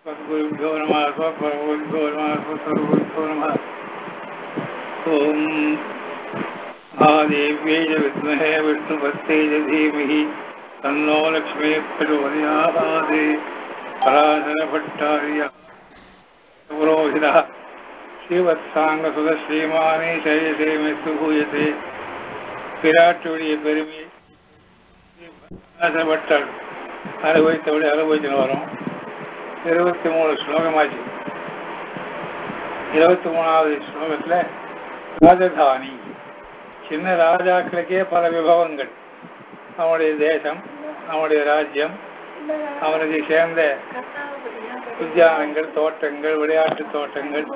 सद्गुरुभ्यो नमः स्वप्रभुभ्यो नमः स्वसर्वभ्यो नमः ॐ महादेव्यै च विद्महे विष्णुपत्यै च धीमहि तन्नो लक्ष्मी प्रचोदयात् पराशरभट्टार्य पुरोहितः ஸ்ரீவத்சாங்கசுதஸ்ரீமானே சையசேமே சுகூயத்தே பிராட்டுடைய பெருமையை ஆசைப்பட்டாள் அனுபவித்தபடி அனுபவிச்சுன்னு வரும் இருபத்தி மூணு ஸ்லோகமாச்சு இருபத்தி மூணாவது ஸ்லோகத்துல ராஜதானி சின்ன ராஜாக்களுக்கே பல விபவங்கள் அவனுடைய தேசம் அவனுடைய ராஜ்யம் அவனுக்கு சேர்ந்த உத்தியானங்கள் தோட்டங்கள் விளையாட்டு தோட்டங்கள்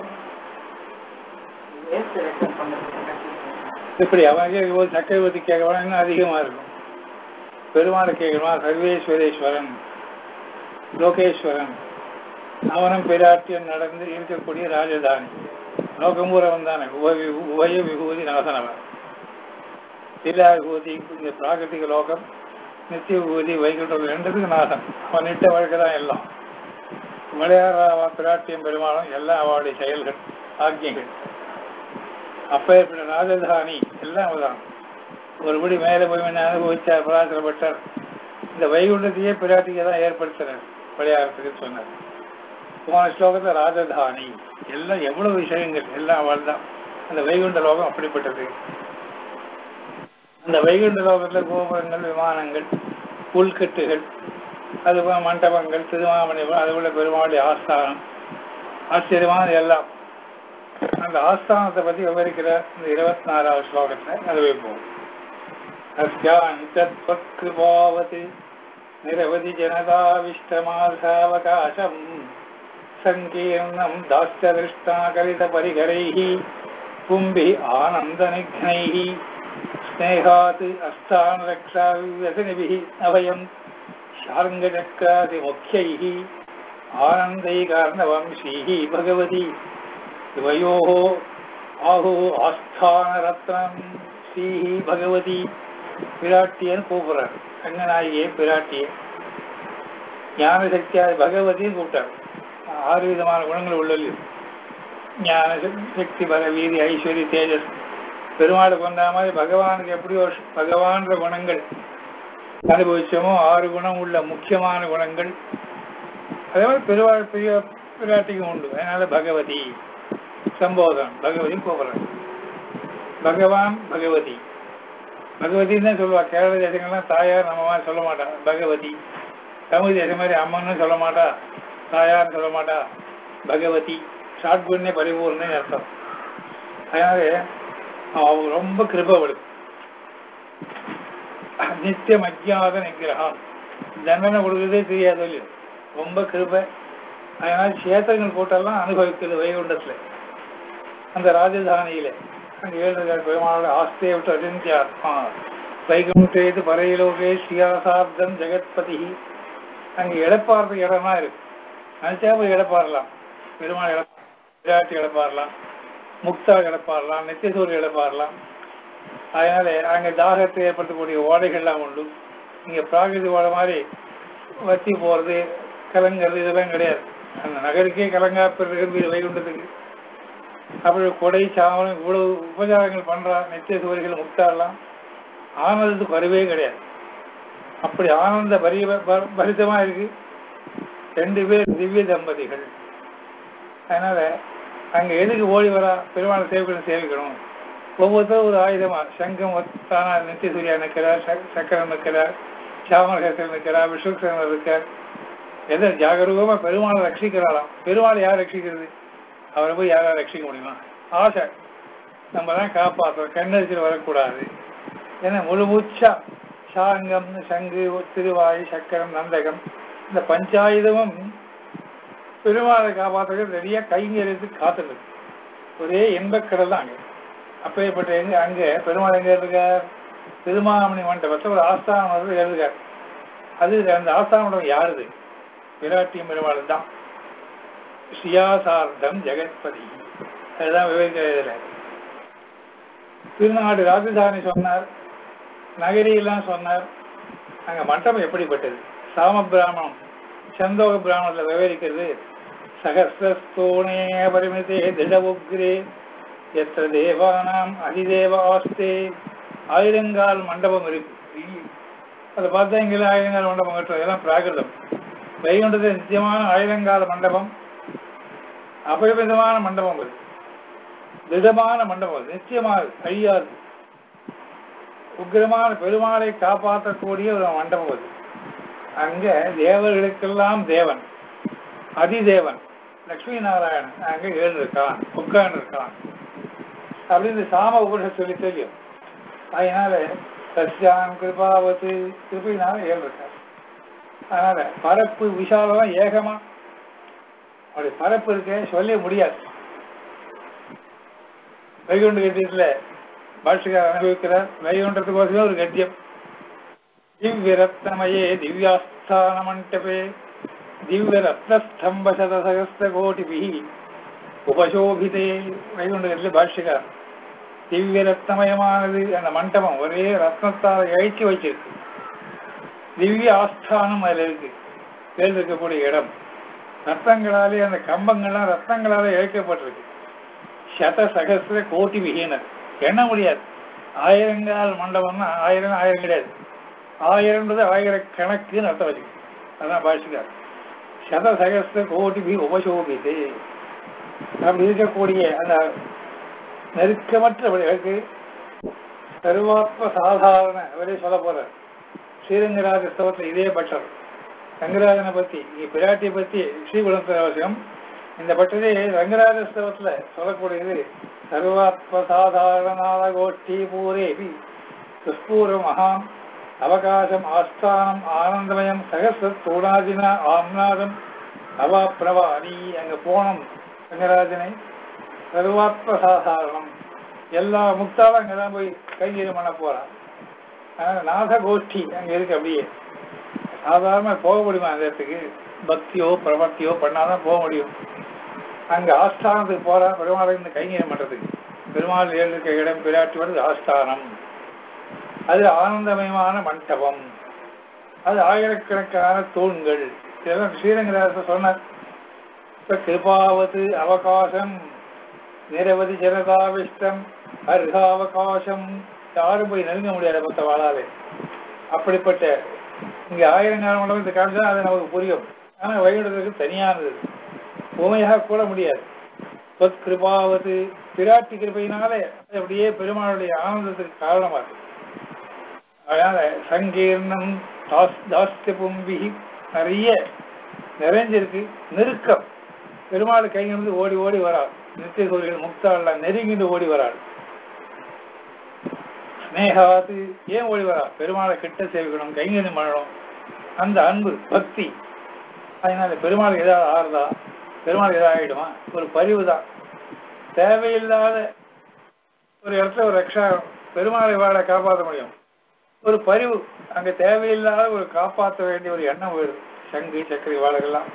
இப்படி அவனுக்கே ஒரு சக்கரவர்த்தி கேட்கலாம் இன்னும் அதிகமா இருக்கும் பெருமாளை கேட்கணுமா சர்வேஸ்வரேஸ்வரன் லோகேஸ்வரன் அவனும் பிராட்டியம் நடந்து இருக்கக்கூடிய ராஜதானி லோகமூரம் தானே உபவி உபய விபூதி நாசனவன் லீலா விபூதி இந்த பிராகிருத்திக லோகம் நித்திய விபூதி வைகுண்டம் ரெண்டுத்துக்கு நாசம் அவன் இட்ட வழக்கு தான் எல்லாம் விளையாடுற பிராட்டியம் பெருமாளும் எல்லாம் அவளுடைய செயல்கள் ஆக்கியங்கள் அப்பேற்பட்ட ராஜதானி எல்லாம் அவதான் ஒருபடி மேலே போய் அனுபவிச்சார் பராசரப்பட்டார் இந்த வைகுண்டத்தையே பிராட்டியை தான் ஏற்படுத்தினார் விளையாடுறதுக்கு சொன்னார் போன ஸ்லோகத்தில் ராஜதானி எல்லாம் எவ்வளவு விஷயங்கள் எல்லாம் அவள் தான் அந்த வைகுண்ட லோகம் அப்படிப்பட்டது அந்த வைகுண்ட லோகத்தில் கோபுரங்கள் விமானங்கள் உள்கட்டுகள் அது மண்டபங்கள் திருமாமணி அதுபோல பெருமாளுடைய ஆஸ்தானம் ஆச்சரியமான எல்லாம் அந்த ஆஸ்தானத்தை பத்தி விவரிக்கிற இந்த இருபத்தி நாலாவது ஸ்லோகத்துல அது வைப்போம் அஸ்யாந்தத்வத்கிருபாவத் நிரவதி ஜனதாவிஷ்டமாசாவகாசம் சங்கீர்ணம் தாஸ்யதிருஷ்டாகலித பரிகரைः பும்பி ஆனந்தநிக்னைः ஸ்னேகாத் அஸ்தானரக்ஷாவியசனிभिः அபயம் शार्ङ्गचक्रादिमुख्यैः आनन्दैकार्णवंशीः भगवती द्वयोः आहुः ஆஸ்தானரத்னம் ஸ்ரீஹி பகவதி பிராட்டியன்னு கூப்பிடுறார் ரங்கநாயகியே பிராட்டியே ஞான சக்தியாதி பகவதின்னு கூப்பிட்டார் ஆறு விதமான குணங்கள் உள்ளது ஞான சக்தி பல வீதி ஐஸ்வர்ய தேஜஸ் பெருமாளை கொண்டா மாதிரி பகவானுக்கு எப்படி ஒரு பகவான்ற குணங்கள் அனுபவிச்சோமோ ஆறு குணம் உள்ள முக்கியமான குணங்கள் அதே மாதிரி பெருவாழ் பெரிய பிராட்டிக்கும் உண்டு அதனால பகவதி சம்போதனம் பகவதி கூப்பிடுறாங்க பகவான் பகவதி பகவதின்னு தான் சொல்லுவா கேரள தேசங்கள்லாம் தாயார் நம்ம மாதிரி சொல்ல மாட்டா பகவதி தமிழ் தேசம் மாதிரி அம்மன்னு சொல்ல மாட்டா தாயார்னு சொல்ல மாட்டா பகவதி ஷார்ட் பண்ணே பரிபூர்ணே அர்த்தம் அதனால அவங்க ரொம்ப கிருபவடு நித்தியம் அஜாத நிகிரகம் தண்டனை கொடுக்கறதே தெரியாது இல்லையோ ரொம்ப கிருபை அதனால சேத்திரங்கள் போட்டெல்லாம் அனுபவிக்கிறது வைகுண்டத்துல அந்த ராஜதானியில அங்க ஏழு பெருமாளோட ஆஸ்தியை விட்டு அஜந்திய ஆத்மா வைகுண்டேது பரையிலோகே ஸ்ரீயாசாப்தம் ஜெகத்பதி அங்க இழப்பாடுறதுக்கு இடமா இருக்கு நினைச்சா போய் இழப்பாடலாம் பெருமாள் இழப்பா விராட்டி இழப்பாடலாம் முக்தா இழப்பாடலாம் நித்தியசூர் இழப்பாடலாம் அதனால அங்க தாகத்தை ஏற்படுத்தக்கூடிய ஓடைகள்லாம் உண்டு இங்க பிராகிருதி ஓடை மாதிரி வத்தி போறது கலங்கிறது இதெல்லாம் கிடையாது அந்த நகருக்கே கலங்கா பெறுகிறது வைகுண்டத்துக்கு அப்படி கொடை சாவலம் இவ்வளவு உபச்சாரங்கள் பண்றா நித்திய சுவரிகள் முக்தாடலாம் ஆனந்தத்துக்கு வரவே கிடையாது அப்படி ஆனந்த பரிய பரிதமா இருக்கு ரெண்டு பேர் திவ்ய தம்பதிகள் அதனால அங்க எதுக்கு ஓடி வரா பெருமாள் சேவைகளும் சேவிக்கணும் ஒவ்வொருத்தரும் ஒரு ஆயுதமா சங்கம் தானா நித்திய சூர்யா நிற்கிறார் சக்கரம் நிற்கிறார் சாமரகத்தில் நிற்கிறார் விஸ்வசனர் இருக்கார் எதை ஜாகரூகமா பெருமாளை ரட்சிக்கிறாளாம் பெருமாளை யார் ரட்சிக்கிறது அவரை போய் யாராவது ரட்சிக்க முடியுமா ஆசை நம்ம தான் காப்பாற்றோம் கண்ணரிச்சில் வரக்கூடாது ஏன்னா முழு மூச்சா சாங்கம் சங்கு திருவாய் சக்கரம் நந்தகம் இந்த பஞ்சாயுதமும் பெருமாளை காப்பாற்றுறது ரெடியா கைங்கரியத்து காத்துது ஒரே இன்பக்கடல் தான் அங்கே அப்பேற்பட்ட எங்க அங்க பெருமாள் எங்க இருக்கார் திருமாமணி மண்டபத்தில் ஒரு ஆஸ்தானம் எழுதுகார் அது அந்த ஆஸ்தான மண்டபம் யாருது விராட்டியம் பெருமாள் தான் ஸ்ரீயாசார்த்தம் ஜெகத்பதி அதுதான் விவேக திருநாடு ராஜதானி சொன்னார் நகரியெல்லாம் சொன்னார் அங்க மண்டபம் எப்படிப்பட்டது சாம பிராமணம் சந்தோக பிராமணத்தில் விவரிக்கிறது சகசிரஸ்தூணே பரிமிதே திட உக்ரே எத்த தேவானாம் அதிதேவ ஆஸ்தே ஆயிரங்கால் மண்டபம் இருக்கு அதை பார்த்தா இங்கே ஆயிரங்கால் மண்டபம் கட்டுறது இதெல்லாம் பிராகிருதம் வைகுண்டது நித்தியமான ஆயிரங்கால மண்டபம் அபரிமிதமான மண்டபம் அது திடமான மண்டபம் அது நிச்சயமாக அழியாது உக்கிரமான பெருமாளை காப்பாற்றக்கூடிய ஒரு மண்டபம் அது அங்க தேவர்களுக்கெல்லாம் தேவன் அதிதேவன் லட்சுமி நாராயணன் அங்க எழுந்திருக்கான் உட்கார்ந்து இருக்கான் அப்படின்னு சாம உபனிஷத் சொல்லி தெரியும் அதனால சஸ்யான் கிருபாவத்து கிருப்பினால எழுந்திருக்கான் அதனால பரப்பு விஷாலம் ஏகமா அப்படி பரப்பு இருக்க சொல்ல முடியாது வைகுண்ட கட்டியத்துல பாஷிகார் அனுபவிக்கிறார் வைகுண்டத்துக்கோசமே ஒரு கட்டியம் திவ்ய ரத்னமயே திவ்யாஸ்தான மண்டபே திவ்ய ரத்னஸ்தம்ப சதசகஸ்த கோட்டிபி உபசோபிதே வைகுண்ட கட்டில பாஷிகார் திவ்ய ரத்னமயமானது அந்த மண்டபம் ஒரே ரத்னத்தால் இழைச்சி வச்சிருக்கு திவ்ய ஆஸ்தானம் அதுல இருக்கு பேர் இருக்கக்கூடிய இடம் ரத்தங்களாலே அந்த கம்பங்கள்லாம் ரத்தங்களால இழைக்கப்பட்டிருக்கு சத சகசிர கோட்டி விகினர் எண்ண முடியாது ஆயிரங்கால் மண்டபம்னா ஆயிரம் ஆயிரம் கிடையாது ஆயிரம்ன்றது ஆயிரக்கணக்குன்னு அர்த்தம் வச்சு அதான் பாஷிக்கார் சத சகசிர கோட்டி பி உபசோபித்து அப்படி இருக்கக்கூடிய அந்த நெருக்கமற்றவர்களுக்கு சர்வாத்ம சாதாரண அவரே சொல்ல போறார் ஸ்ரீரங்கராஜ ஸ்தவத்தில் இதே பட்டர் ரங்கராஜனை பத்தி இங்க பிராட்டியை பத்தி ஸ்ரீகுணத்தின் அவசியம் இந்த பட்டரே ரங்கராஜ ஸ்தவத்துல சொல்லக்கூடியது சர்வாத்ம சாதாரணாத கோஷ்டி பூரேபி துஷ்பூர மகாம் அவகாசம் ஆஸ்தானம் ஆனந்தமயம் சகச தூணாதினா ஆம்நாதம் அவா பிரபா நீ அங்க போனோம் ரங்கராஜனை சர்வாத்ம சாதாரணம் எல்லா முக்தாலும் அங்கதான் போய் கைங்கரியம் பண்ண போறான் அதனால நாத கோஷ்டி அங்க இருக்கு அப்படியே சாதாரண போக முடியுமா அந்த இடத்துக்கு பக்தியோ பிரபக்தியோ பண்ணாதான் போக முடியும் அங்க ஆஸ்தானத்துக்கு போறா பெருமாளை இந்த கைங்கரியம் பண்றதுக்கு பெருமாள் இருக்க இடம் பிராட்டி வருது ஆஸ்தானம் அது ஆனந்தமயமான மண்டபம் அது ஆயிரக்கணக்கான தூண்கள் இதெல்லாம் ஸ்ரீரங்கராச சொன்னார் இப்ப கிருபாவது அவகாசம் நிரவதி ஜனதாவிஷ்டம் அர்ஹாவகாசம் யாரும் போய் நெருங்க முடியாது மொத்த வாழாலே அப்படிப்பட்ட இங்க ஆயிரங்கால மண்டபத்தை காமிச்சா அது நமக்கு புரியும் ஆனா வழிபடுறதுக்கு தனியானது உமையாக கூட முடியாது சொத் கிருபாவது பிராட்டி கிருபையினாலே அது அப்படியே பெருமாளுடைய ஆனந்தத்துக்கு காரணமா இருக்கு அதனால சங்கீர்ணம் தாஸ்- தாஸ்ய பும்பி நிறைய நிறைஞ்சிருக்கு நெருக்கம் பெருமாள் கையிலிருந்து ஓடி ஓடி வராள் நித்திய சூரியன் முக்தாள் நெருங்கிட்டு ஓடி வராள் ஸ்னேகாது ஏன் ஓடி வரா பெருமாளை கிட்ட சேவிக்கணும் கைங்கரியம் பண்ணணும் அந்த அன்பு பக்தி அதனால பெருமாள் ஏதாவது ஆறுதா பெருமாள் ஏதாவது ஆயிடுமா ஒரு பரிவு தான் தேவையில்லாத ஒரு இடத்துல ஒரு ரக்ஷா பெருமாளை வாழ காப்பாற்ற முடியும் ஒரு பரிவு அங்க தேவையில்லாத ஒரு காப்பாற்ற வேண்டிய ஒரு எண்ணம் வருது சங்கு சக்கரை வாழகெல்லாம்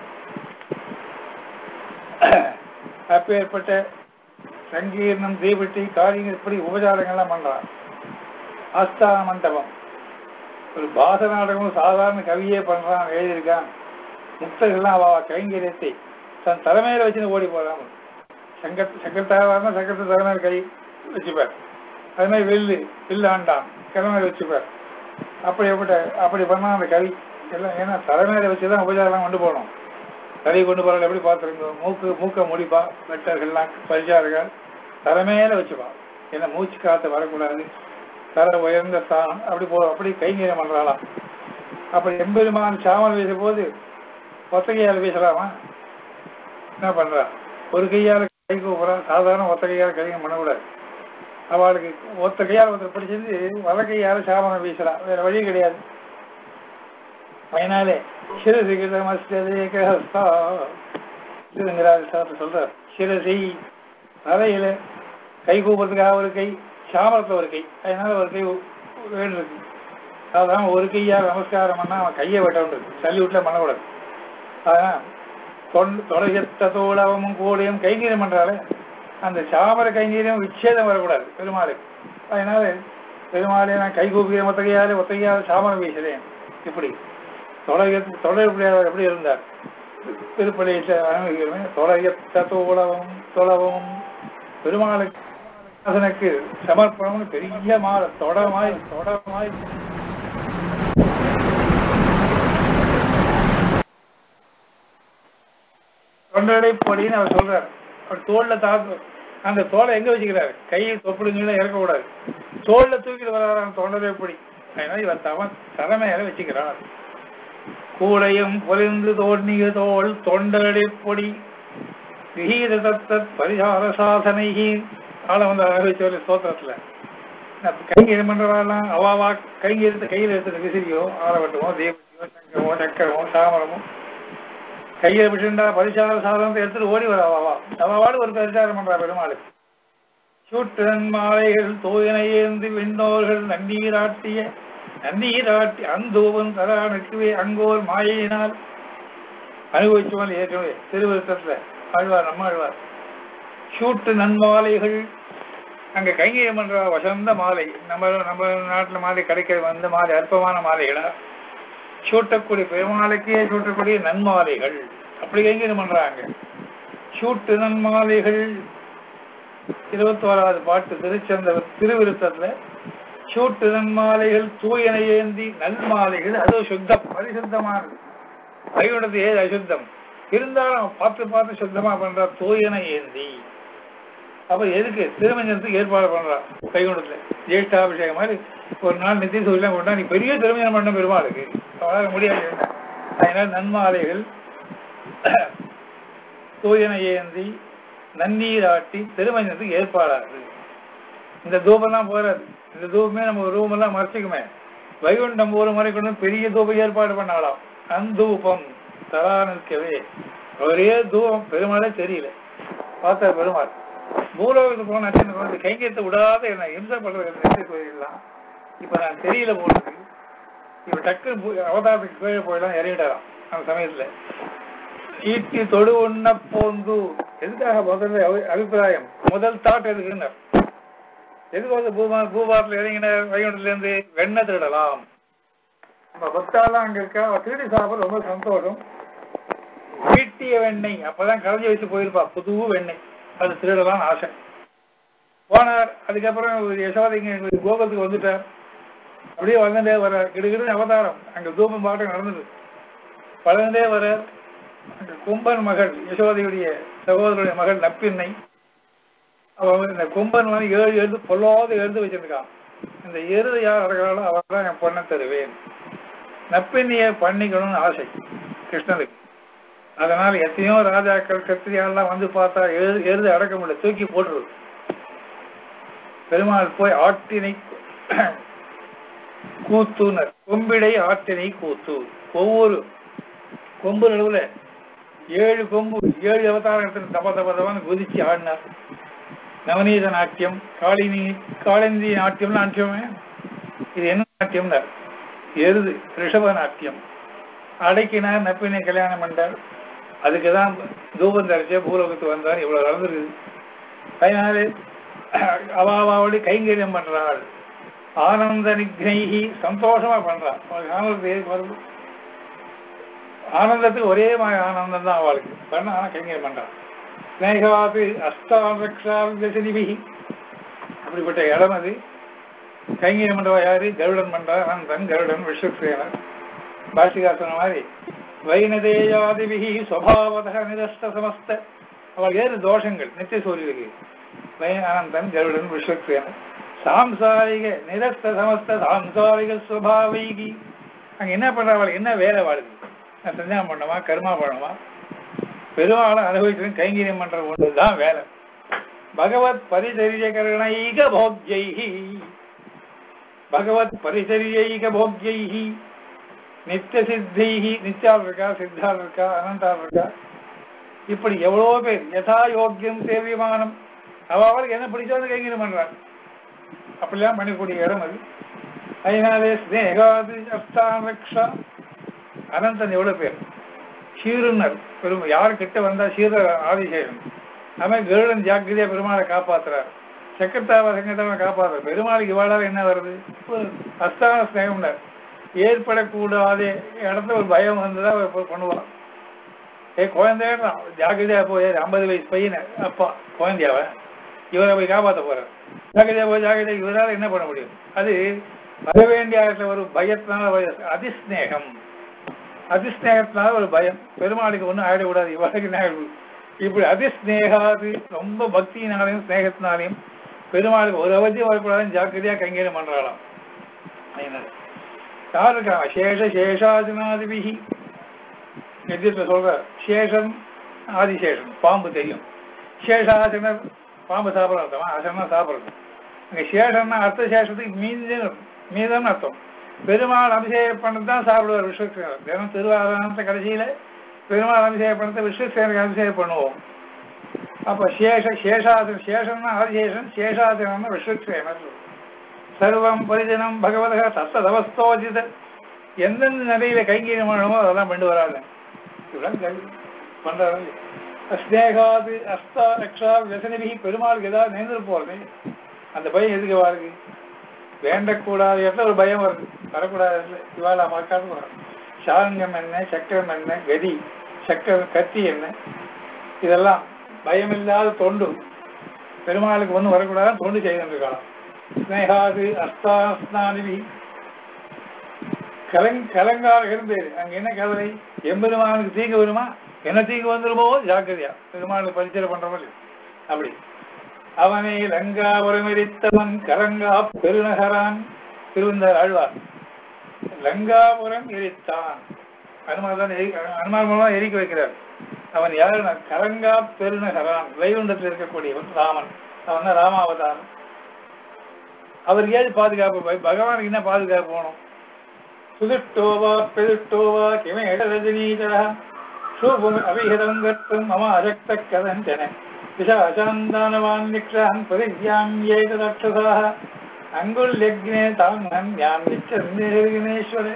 அப்பேற்பட்ட சங்கீர்ணம் தீபட்டி காரியங்கள் இப்படி உபச்சாரங்கள்லாம் பண்றான் ஆஸ்தான மண்டபம் ஒரு பாச நாடகம் சாதாரண கவியே பண்றான் எழுதியிருக்கான் முக்தர்கள்லாம் அவ கைங்கரியத்தை தன் தலைமையில வச்சுன்னு ஓடி போறான் சங்கத் சக்கரத்தாரா சக்கரத்து தலைமையில் கை வச்சுப்பார் அது மாதிரி வில்லு வில்லு ஆண்டான் தலைமையில வச்சுப்பார் அப்படி எப்படி அப்படி பண்ணா அந்த கவி எல்லாம் ஏன்னா தலைமையில வச்சுதான் உபச்சாரம் கொண்டு போகணும் தலை கொண்டு போறது எப்படி பார்த்துருங்க மூக்கு மூக்க முடிப்பா வெட்டர்கள்லாம் பரிசார்கள் தலைமையில வச்சுப்பா ஏன்னா மூச்சு காத்து வரக்கூடாது தர உயர்ந்த ஸ்தானம் அப்படி போ அப்படி கைங்கரியம் பண்றாளாம் அப்படி எம்பெருமான் சாமல் வீசும் போது ஒத்த கையால் வீசலாமா என்ன பண்றா ஒரு கையால கை கூப்பிடா சாதாரண ஒத்த கையால கைங்க பண்ணக்கூடாது அவளுக்கு ஒத்த கையால் ஒருத்தர் பிடிச்சிருந்து வல கையால சாமனம் வீசலாம் வேற வழி கிடையாது அதனாலே சிறுசிகிதமஸ்தா சிறுங்கிறார் சொல்றார் சிரசி தலையில கை கூப்புறதுக்காக ஒரு கை சாமரத்துல ஒரு கை அதனால ஒரு கை வேண்டியிருக்கு அதான் ஒரு கையா நமஸ்காரம் பண்ணா அவன் கையை வெட்ட வேண்டியது தள்ளி விட்டுல பண்ணக்கூடாது அதான் தொண்டு தொலையத்தோளவமும் கூடையும் கைங்கரியம் பண்றாலே அந்த சாமர கைங்கரியம் விச்சேதம் வரக்கூடாது பெருமாளுக்கு அதனால பெருமாளே நான் கை கூப்பிய ஒத்தகையாலே ஒத்தகையால சாமரம் வீசுறேன் இப்படி தொலையத்து தொடர்புடையவர் எப்படி இருந்தார் திருப்பலியில் அனுமதிக்கிறோமே தொலையத்த தோளவும் தொலவும் பெருமாளுக்கு அதனுக்கு சமர்ப்பணம் பெரிய மாற தொடமாய் தொடமாய் தொண்டடை பொடின்னு அவர் சொல்றார் அவர் தோல்ல தாக்கு அந்த தோலை எங்க வச்சுக்கிறாரு கையை தொப்பிடுங்கள இறக்கக்கூடாது தோல்ல தூக்கிட்டு வர்றாராம் தொண்டடை பொடி அதனால இவர் தவன் தலைமையில வச்சுக்கிறார் கூடையும் பொலிந்து தோண்டிய தோல் தொண்டடை பொடி விஹீத தத்தத் பரிசார சாதனைகி ஆள வந்து அறிவிச்சவர் ஸ்தோத்திரத்துல கைங்கரியம் பண்றவாள்லாம் அவாவா கைங்கரித்த கையில் எடுத்த விசிறியோ ஆலவட்டமோ தேவத்தையோ சங்கமோ சக்கரமோ சாமரமோ கையை விட்டுண்டா பரிசார சாதனத்தை எடுத்துட்டு ஓடி வர அவாவா அவாவாடு ஒரு பரிசாரம் பண்றா பெருமாளுக்கு சூட்டுடன் மாலைகள் தூயனை ஏந்தி விண்ணோர்கள் நன்னீராட்டிய நன்னீராட்டி அந்தோவன் தரானுக்குவே அங்கோர் மாயினால் அனுபவிச்சவன் ஏற்கனவே திருவிருத்தத்துல ஆழ்வார் நம்ம ஆழ்வார் சூட்டு நன்மாலைகள் அங்க கைங்கரியம் பண்ற வசந்த மாலை நம்ம நம்ம நாட்டுல மாலை கிடைக்கிற வந்த மாலை அற்பமான மாலைகளா சூட்டக்கூடிய பெருமாளுக்கே சூட்டக்கூடிய நன்மாலைகள் அப்படி கைங்கரியம் பண்றாங்க சூட்டு நன்மாலைகள் இருபத்தோராவது பாட்டு திருச்சந்த திருவிருத்தத்துல சூட்டு நன்மாலைகள் தூயனை ஏந்தி நன்மாலைகள் அது சுத்தம் பரிசுத்தமானது கைவிடது ஏது அசுத்தம் இருந்தாலும் பார்த்து பார்த்து சுத்தமா பண்றா தூயனை ஏந்தி அப்ப எதுக்கு திருமஞ்சனத்துக்கு ஏற்பாடு பண்றான் கைகுண்டத்துல ஜேஷ்டாபிஷேகம் மாதிரி ஒரு நாள் நித்திய சூரியலாம் கொண்டா நீ பெரிய திருமஞ்சனம் பண்ண பெருமாளுக்கு அவளால முடியாது அதனால நன்மாலைகள் தூயனை ஏந்தி நன்னீராட்டி திருமஞ்சனத்துக்கு ஏற்பாடாகுது இந்த தூபம்லாம் போறாது இந்த தூபமே நம்ம ரூம் எல்லாம் மறைச்சிக்குமே வைகுண்டம் ஒரு முறை கொண்டு பெரிய தூபம் ஏற்பாடு பண்ணாலாம் அந்தூபம் தரா நிற்கவே ஒரே தூபம் பெருமாளே தெரியல பார்த்தா பெருமாள் பூலோகத்துக்கு போன அச்சனை கைங்கத்தை விடாத என்ன இம்சை பண்றது கோயிலாம் இப்ப நான் தெரியல போனது இப்ப டக்கு அவதாரத்துக்கு கீழே போயிடலாம் இறங்கிட்டாராம் அந்த சமயத்துல ஈட்டி தொடு உண்ண போந்து எதுக்காக முதல்ல அபி- அபிப்பிராயம் முதல் தாட் எதுக்குன்னு எதுக்கு வந்து பூமா பூபாரத்தில் இறங்கின வைகுண்டத்துல இருந்து வெண்ணெய் திருடலாம் நம்ம பக்தாலாம் அங்க இருக்கா அவ திருடி சாப்பிட ரொம்ப சந்தோஷம் ஈட்டிய வெண்ணெய் அப்பதான் கரைஞ்சி வச்சு போயிருப்பா புது வெண்ணெய் அது திருடலாம் ஆசை போனார் அதுக்கப்புறம் யசோதைங்க கோகுலத்துக்கு வந்துட்டார் அப்படியே வளர்ந்துட்டே வர கிடுகிடு அவதாரம் அங்க தூபம் பாட்டம் நடந்தது வளர்ந்தே வர அங்க கும்பன் மகள் யசோதையுடைய சகோதரருடைய மகள் நப்பின்னை அவன் இந்த கும்பன் வந்து ஏழு எழுது பொல்லாத எழுந்து வச்சிருக்கான் இந்த எருது யார் அடக்கிறாளோ அவர் தான் என் பொண்ணை தருவேன் நப்பின்னைய பண்ணிக்கணும்னு ஆசை கிருஷ்ணனுக்கு அதனால எத்தனையோ ராஜாக்கள் கத்திரியாலாம் வந்து பார்த்தா எழுது எருது அடக்க முடியல தூக்கி போட்டுருது பெருமாள் போய் ஆட்டினை கூத்துனர் கொம்பிடை ஆட்டினை கூத்து ஒவ்வொரு கொம்பு நடுவுல ஏழு கொம்பு ஏழு அவதாரம் எடுத்து தப தப தபான்னு குதிச்சு ஆடினார் நவநீத நாட்டியம் காளினி காளிந்தி நாட்டியம் நாட்டியமே இது என்ன நாட்டியம்னார் எருது ரிஷப நாட்டியம் அடக்கினார் நப்பினை கல்யாணம் பண்ணார் அதுக்குதான் தூபம் தரிசிய பூலோகத்துக்கு வந்தார் இவ்வளவு நடந்திருக்குது அதனால அவாவாவோடு கைங்கரியம் பண்றாள் ஆனந்த நிக்னைகி சந்தோஷமா பண்றான் அவளுக்கு ஆனந்தம் எதுக்கு வருது ஆனந்தத்துக்கு ஒரே மாதிரி ஆனந்தம் தான் அவளுக்கு பண்ண ஆனா கைங்கரியம் பண்றான் ஸ்னேகாபி அஷ்டாரக்ஷாபிகி அப்படிப்பட்ட இடம் அது கைங்கரியம் பண்றவா யாரு கருடன் பண்றா அனந்தன் கருடன் விஸ்வக்சேனர் பாஷிகா சொன்ன மாதிரி வைனதேயாதிபிகி சுவாவத நிரஸ்த சமஸ்த அவள் ஏறு தோஷங்கள் நித்திய சூரியனுக்கு வை அனந்தன் கருடன் விஸ்வக்சேனர் சாம்சாரிக நிரஸ்த சமஸ்த சாம்சாரிக சுவாவைகி அங்க என்ன பண்றா அவளுக்கு என்ன வேலை வாழுது நான் சந்தியாகம் பண்ணமா கர்மா பண்ணமா பெருமாளை அனுபவிச்சு கைங்கரியம் பண்ற ஒன்றுதான் வேலை பகவத் பரிசரியகரணைக போக்யைஹி பகவத் பரிசரியைக போக்யைஹி நித்திய சித்தைஹி நித்யால் இருக்கா சித்தால் இருக்கா அனந்தால் இருக்கா இப்படி எவ்வளவோ பேர் யதா யோக்கியம் சேவியமானம் அவ அவளுக்கு என்ன பிடிச்சது கைங்கரியம் பண்றாங்க அப்படிலாம் பண்ணக்கூடிய இடம் அது அதனாலே ஸ்னேகாதி அஸ்தான் ரக்ஷா அனந்தன் எவ்வளவு பேர் சீருனர் பெரும் யார் கிட்ட வந்தா சீர ஆதிசேஷன் அவன் கருடன் ஜாக்கிரதையா பெருமாளை காப்பாத்துறார் சக்கரத்தாவ சங்கத்தாவை காப்பாத்துறார் பெருமாளுக்கு இவாளால என்ன வருது ஒரு அஸ்தான ஸ்நேகம்னார் ஏற்படக்கூடாத இடத்துல ஒரு பயம் வந்துதான் அவ இப்ப பண்ணுவான் ஏ குழந்தைன்னா ஜாக்கிரதையா போய் ஐம்பது வயசு பையனை அப்பா குழந்தையாவ இவரை போய் காப்பாற்ற போறார் ஜாக்கிரதையா போய் ஜாக்கிரதை இவரால் என்ன பண்ண முடியும் அது வர வேண்டிய இடத்துல ஒரு பயத்தினால வர- அதிஸ்நேகம் அதிஸ்நேகத்தினால ஒரு பயம் பெருமாளுக்கு ஒன்றும் ஆயிடக்கூடாது இவளுக்கு என்ன ஆயிடும்? இப்படி அதிஸ்நேகாது ரொம்ப பக்தியினாலையும் ஸ்நேகத்தினாலையும் பெருமாளுக்கு ஒரு அவதியும் வரக்கூடாதுன்னு ஜாக்கிரதையா கைங்கரியம் பண்றாளாம் என்னது யார் இருக்காங்க சேஷ சேஷாதினாதிபிகி எதிர்த்து சொல்ற சேஷன் ஆதிசேஷன் பாம்பு தெரியும் சேஷாசனர் பாம்பு சாப்பிட்றது அசனா சாப்பிட்றது இங்க சேஷன்னா அர்த்த சேஷத்துக்கு மீன் மீதம்னு அர்த்தம் பெருமாள் அபிஷேகம் பண்ணது தான் சாப்பிடுவார் விஸ்வசேனர் தினம் திருவாரணத்தை கடைசியில பெருமாள் அபிஷேகம் பண்ணதை விஸ்வசேனருக்கு அபிஷேகம் பண்ணுவோம் அப்ப சேஷ சேஷாசன் சேஷன்னா ஆதிசேஷன் சேஷாசனா விஸ்வசேனர் சர்வம் பரிஜனம் பகவதக தத்ததவஸ்தோஜித எந்தெந்த நிலையில கைங்கரியம் பண்ணணுமோ அதெல்லாம் பண்ணி வராங்க இப்படிலாம் கை- பண்றாரு ஸ்னேகாது அஸ்தா ரக்ஷா வியசனிபிகி பெருமாளுக்கு ஏதாவது நேர்ந்து போறது அந்த பயம் எதுக்கு வாருக்கு வேண்டக்கூடாத இடத்துல ஒரு பயம் வருது வரக்கூடாத இடத்துல இவாள பார்க்காம வரும் சாரங்கம் என்ன சக்கரம் என்ன கதி சக்கரம் கத்தி என்ன இதெல்லாம் பயமில்லாத தொண்டு பெருமாளுக்கு ஒன்றும் வரக்கூடாது தொண்டு செய்திருக்கலாம் ஸ்னேகாது அஸ்தாஸ்னானிபி கலங் கலங்கார இருந்தேரு அங்க என்ன கவலை எம்பெருமானுக்கு தீங்கு வருமா என்ன தீங்கு வந்துருமோ ஜாக்கிரதையா பெருமாளுக்கு பரிச்சயம் பண்றவங்க அப்படி அவனை லங்காபுரம் எரித்தவன் கலங்கா பெருநகரான் திருவந்தார் ஆழ்வார் லங்காபுரம் எரித்தான் அனுமார் தான் எரி- அனுமார் மூலமா எரிக்க வைக்கிறார் அவன் யாருன்னா கலங்கா பெருநகரான் வைகுண்டத்தில் இருக்கக்கூடியவன் ராமன் அவன் தான் ராமாவதாரம் அவருக்கு ஏது பாதுகாப்பு பை- பகவானுக்கு என்ன பாதுகாப்பு போகணும் சுதிட்டோவா பெதிட்டோவா கிமே ரஜினீதரா சூபம் அபிஹிதம் கர்த்தும் மம அசக்த கதஞ்சன பிசாசாந்தானவான் நிக்ஷான் பிரதிஜாம் ஏகதக்ஷசாக அங்குல்யக்னே தாம் நன்யாம் நிச்சந்தேஸ்வரே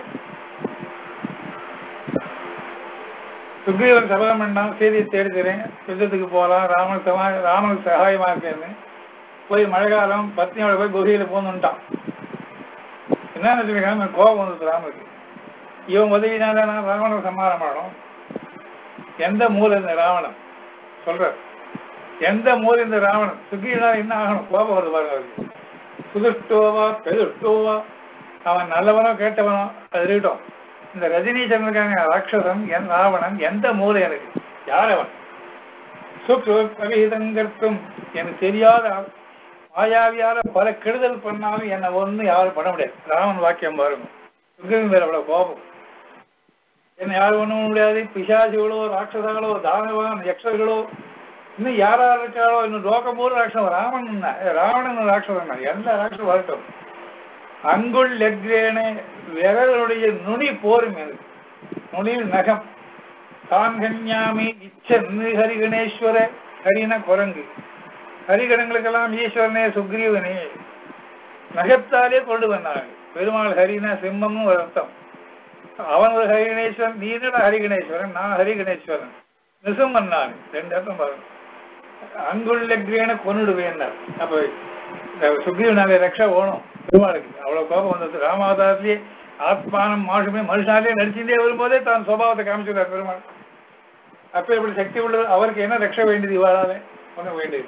சுக்ரீவன் சபதம் பண்ணான் செய்தியை தேடுகிறேன் யுத்தத்துக்கு போகலாம் ராமன் சமா ராமனுக்கு சகாயமா இருக்கேன்னு போய் மழை காலம் பத்னியோட போய் குகையில போந்துட்டான் என்ன நினைச்சிருக்காங்க கோபம் வந்தது ராமனுக்கு இவன் உதவினால நான் ராவணனை சம்மாரம் பண்ணணும் எந்த மூல இந்த ராவணன் சொல்ற எந்த மூல இந்த ராவணன் சுக்ரீவனால என்ன ஆகணும் கோபம் வருது பாருங்க அவருக்கு சுதுஷ்டோவா பெதுஷ்டோவா அவன் நல்லவனோ கேட்டவனோ அது இருக்கட்டும் இந்த ரஜினீச்சந்திரகான ராட்சசன் என் ராவணன் எந்த மூலை எனக்கு யார் அவன் சுக்ரு அபிஹிதங்கர்த்தும் எனக்கு தெரியாத ஆள். மாயாவியால பல கெடுதல் பண்ணாலும் என்னை ஒண்ணு யாரும் பண்ண முடியாது ராமன் வாக்கியம் பாருங்க சுக்ரீவன் மேல அவ்வளவு கோபம் என்னை யாரும் ஒண்ணும் பண்ண முடியாது பிசாசிகளோ ராட்சசாகளோ தானவான் யக்ஷர்களோ இன்னும் யாரா இருக்காளோ இன்னும் லோகபூர் ராட்சசன் ராமன் என்ன? ஏ, ராவணன் ராட்சசன் தான். எல்லா ராட்சசம் வரட்டும் அங்குள் லெக்ரேனே விரலுடைய நுனி போரும் அது நுனியில் நகம் தான் கன்யாமி இச்சன்னு ஹரிகணேஸ்வர ஹரின குரங்கு ஹரிகணங்களுக்கெல்லாம் ஈஸ்வரனே சுக்ரீவனே நகத்தாலே கொண்டு வந்தாங்க பெருமாள் ஹரினா சிம்மம்னு ஒரு அர்த்தம் அவன் ஒரு ஹரிகணேஸ்வரன் நீ என்னடா ஹரிகணேஸ்வரன் நான் ஹரிகணேஸ்வரன் நிசம்மன் நான் ரெண்டு அர்த்தம் பாருங்க அங்குள்ள கிரீன கொன்னுடுவேன் அப்ப இந்த சுக்ரீவனாலே ரக்ஷா ஓணும் பெருமாளுக்கு அவ்வளவு கோபம் வந்தது ராமாவதாரத்திலேயே ஆத்மானம் மாஷுமே மனுஷனாலே நடிச்சுட்டே வரும்போதே தான் சுபாவத்தை காமிச்சுட்டார் பெருமாள் அப்ப இப்படி சக்தி உள்ளது அவருக்கு என்ன ரக்ஷ வேண்டியது இவாளால ஒன்றும் வேண்டியது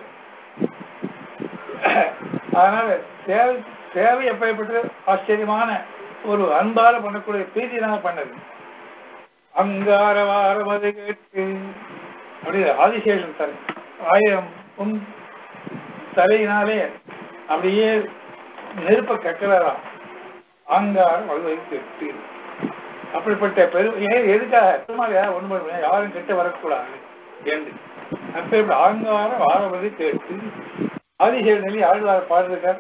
அதனால சேவை சேவை எப்படிப்பட்ட ஆச்சரியமான ஒரு அன்பால பண்ணக்கூடிய பிரீதினால பண்ணது அங்கார வாரமது கேட்டு அப்படி ஆதிசேஷன் தலை ஆயிரம் பொன் தலையினாலே அப்படியே நெருப்ப கக்கிறாராம் ஆங்காரம் வலுவை கெட்டு அப்படிப்பட்ட பெரு ஏன் எதுக்காக பெருமாள் யாரும் ஒண்ணு பண்ண யாரும் கிட்ட வரக்கூடாது என்று அப்ப இப்படி ஆங்காரம் வாரமது கேட்டு ஆதிசேஷன் நிலை ஆழ்வார் பாடுறார்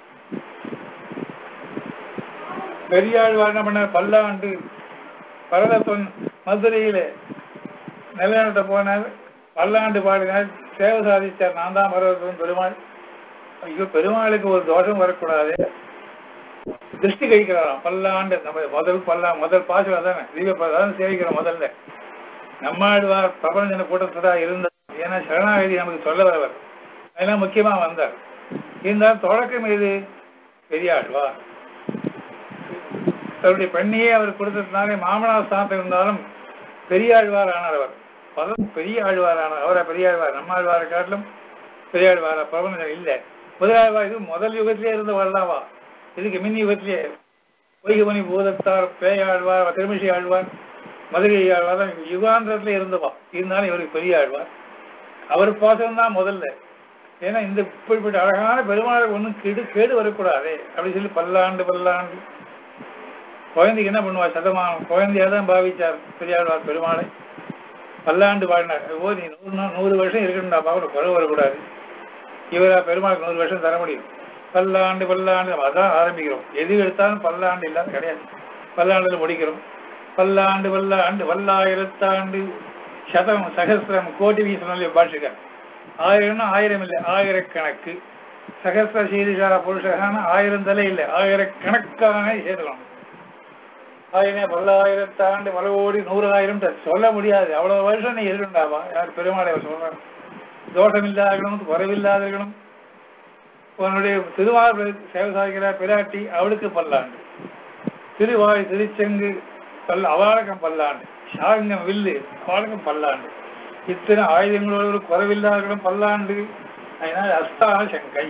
பெரியாழ்வார் என்ன பண்ண பல்லாண்டு பரதப்பன் மதுரையில நிலைநாட்ட போனார் பல்லாண்டு பாடினார் சேவை சாதிச்சார் நான் தான் பரதப்பன் பெருமாள் ஐயோ பெருமாளுக்கு ஒரு தோஷம் வரக்கூடாது திருஷ்டி கழிக்கிறாராம் பல்லாண்டு நம்ம முதல் பல்லா முதல் பாசம் தானே தீப அதான் சேவிக்கிறோம் முதல்ல நம்மாழ்வார் பிரபஞ்சன கூட்டத்தா இருந்தார் ஏன்னா சரணாகதி நமக்கு சொல்ல வரவர் அதெல்லாம் முக்கியமா வந்தார் இருந்தாலும் தொடக்கம் எது பெரியாழ்வார் தன்னுடைய பெண்ணையே அவர் கொடுத்ததுனாலே மாமனார் ஸ்தானத்தில் இருந்தாலும் பெரியாழ்வார் ஆனார் அவர் பதம் பெரிய ஆழ்வார் ஆனார் அவரை பெரியாழ்வார் நம்ம ஆழ்வாரை காட்டிலும் பெரியாழ்வார பிரபஞ்சம் இல்லை முதலாழ்வார் இது முதல் யுகத்திலே இருந்த வரலாவா இதுக்கு மின் யுகத்திலே பொய்கமணி பூதத்தார் பேயாழ்வார் திருமிஷி ஆழ்வார் மதுரை ஆழ்வார் தான் யுகாந்திரத்துல இருந்தவா இருந்தாலும் இவருக்கு பெரிய ஆழ்வார் அவர் பாசம் தான் முதல்ல ஏன்னா இந்த இப்படிப்பட்ட அழகான பெருமாள் ஒன்றும் கெடு கேடு வரக்கூடாது அப்படி சொல்லி பல்லாண்டு பல்லாண்டு குழந்தைக்கு என்ன பண்ணுவா சதமானம் குழந்தையா தான் பாவிச்சார் பெரியாழ்வார் பெருமாளை பல்லாண்டு வாழ்னார் ஓ நீ நூறு நா- நூறு வருஷம் இருக்கணும்டா பாவம் குறை வரக்கூடாது இவரா பெருமாளுக்கு நூறு வருஷம் தர முடியும் பல்லாண்டு பல்லாண்டு நம்ம அதான் ஆரம்பிக்கிறோம் எது எடுத்தாலும் பல்லாண்டு இல்லாத கிடையாது பல்லாண்டுல முடிக்கிறோம் பல்லாண்டு பல்லாண்டு பல்லாயிரத்தாண்டு சதம் சகசிரம் கோடி வீசணும் பாஷிக்க ஆயிரம்னா ஆயிரம் இல்லை ஆயிரக்கணக்கு சகசிர சீரிஷார புருஷகான ஆயிரம் தலை இல்லை ஆயிரக்கணக்கான சேர்க்கலாம் ஆயிரம் பல்லாயிரத்தாண்டு பல கோடி நூறாயிரம் த- சொல்ல முடியாது அவ்வளவு வருஷம் நீ இருக்கண்டாவா யார் பெருமாளை சொல்றாங்க தோஷம் இல்லாத இருக்கணும் குறைவில்லாத இருக்கணும் உன்னுடைய திருவாரூர் சேவை சாதிக்கிறார் பிராட்டி அவளுக்கு பல்லாண்டு திருவாய் திருச்செங்கு பல்ல அவளுக்கும் பல்லாண்டு சாங்கம் வில்லு அவளுக்கும் பல்லாண்டு இத்தனை ஆயுதங்களோடு குறைவில்லாதவர்களும் பல்லாண்டு அதனால அஸ்தான சங்கை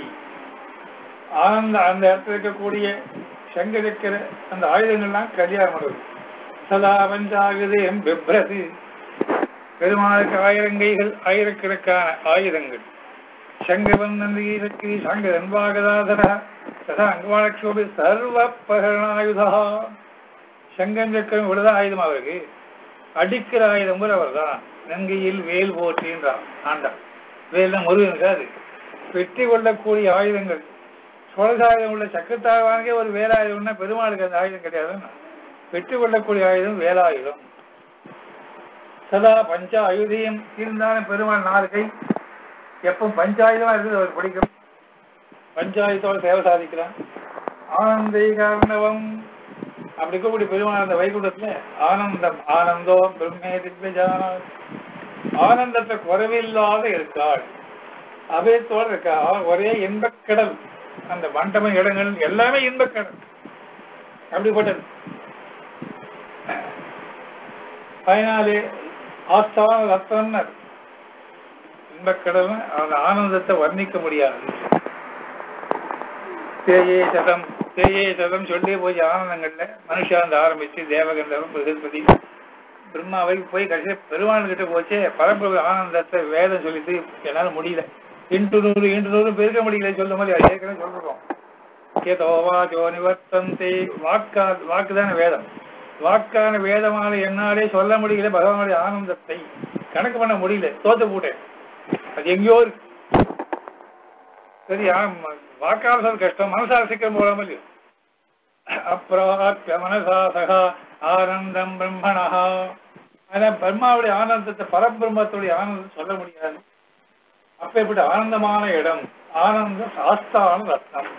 ஆனந்த அந்த இடத்துல இருக்கக்கூடிய சங்க சக்கர அந்த ஆயுதங்கள்லாம் கல்யாணம் பண்ணுவது சதா பஞ்சாகுது எம் பிப்ரது பெருமாளுக்கு ஆயிரங்கைகள் ஆயிரக்கணக்கான ஆயுதங்கள் சங்கவந்தந்தி சக்தி சங்க தன்வாகதாதர ததா அங்கவாளக்ஷோபி சர்வ பகரணாயுதா சங்கம் சக்கரம் இவ்வளவுதான் ஆயுதம் அவருக்கு அடிக்கிற ஆயுதம் கூட அவர் தான் நங்கையில் வேல் போற்றின்றான் ஆண்டான் வேல்னா முருகன் இருக்காது வெற்றி கொள்ளக்கூடிய ஆயுதங்கள் சோழசாயுதம் உள்ள சக்கரத்தாழ்வானுக்கே ஒரு வேலாயுதம்னா பெருமாளுக்கு அந்த ஆயுதம் கிடையாதுன்னா வெற்றி கொள்ளக்கூடிய ஆயுதம் வேலாயுதம் சதா பஞ்ச ஆயுதியம் இருந்தாலும் பெருமாள் நாலு கை எப்பவும் பஞ்சாயுதமா இருக்குது அவர் பிடிக்கும் பஞ்சாயுதத்தோட சேவை சாதிக்கிறான் ஆனந்தை காரணவம் அப்படி இருக்கக்கூடிய பெருமாள் அந்த வைகுண்டத்துல ஆனந்தம் ஆனந்தோ பிரம்மே திவ்யஜான ஆனந்தத்தை குறைவில்லாத இருக்காள் அபயத்தோட இருக்கா அவன் ஒரே இன்பக்கடல் அந்த மண்டபம் இடங்கள் எல்லாமே இன்பக்கடல் அப்படிப்பட்டது அதனாலே ஆஸ்தான ரத்னர் இன்பக்கடல் அந்த ஆனந்தத்தை வர்ணிக்க முடியாது தேயே சதம் தேயே சதம் சொல்லி போய் ஆனந்தங்கள்ல மனுஷாந்த ஆரம்பிச்சு தேவகந்தரம் பிரகஸ்பதி பிரம்மா வரைக்கும் போய் கடைசியா பெருமாள் கிட்ட போச்சே பரம்பரை ஆனந்தத்தை வேதம் சொல்லிட்டு என்னால முடியல இன்று நூறு இன்று நூறு பெருக்க முடியல சொல்ல மாதிரி அது ஏற்கனவே சொல்றோம் கேதோவா ஜோ நிவர்த்தந்தே வாக்கா வாக்குதான வேதம் வாக்கான வேதமான என்னாலே சொல்ல முடியல பகவானுடைய ஆனந்தத்தை கணக்கு பண்ண முடியல தோத்து போட்டேன் அது எங்கேயோ இருக்கு சரி ஆமா, வாக்கால சொல்ல கஷ்டம் மனசால சீக்கிரம் போடாம இல்லையோ அப்பிராப்ய மனசா சகா ஆனந்தம் பிரம்மணா ஆனா பிரம்மாவுடைய ஆனந்தத்தை பரபிரம்மத்துடைய ஆனந்தத்தை சொல்ல முடியாது அப்பேற்பட்ட ஆனந்தமான இடம் ஆனந்த சாஸ்தான ரத்னம்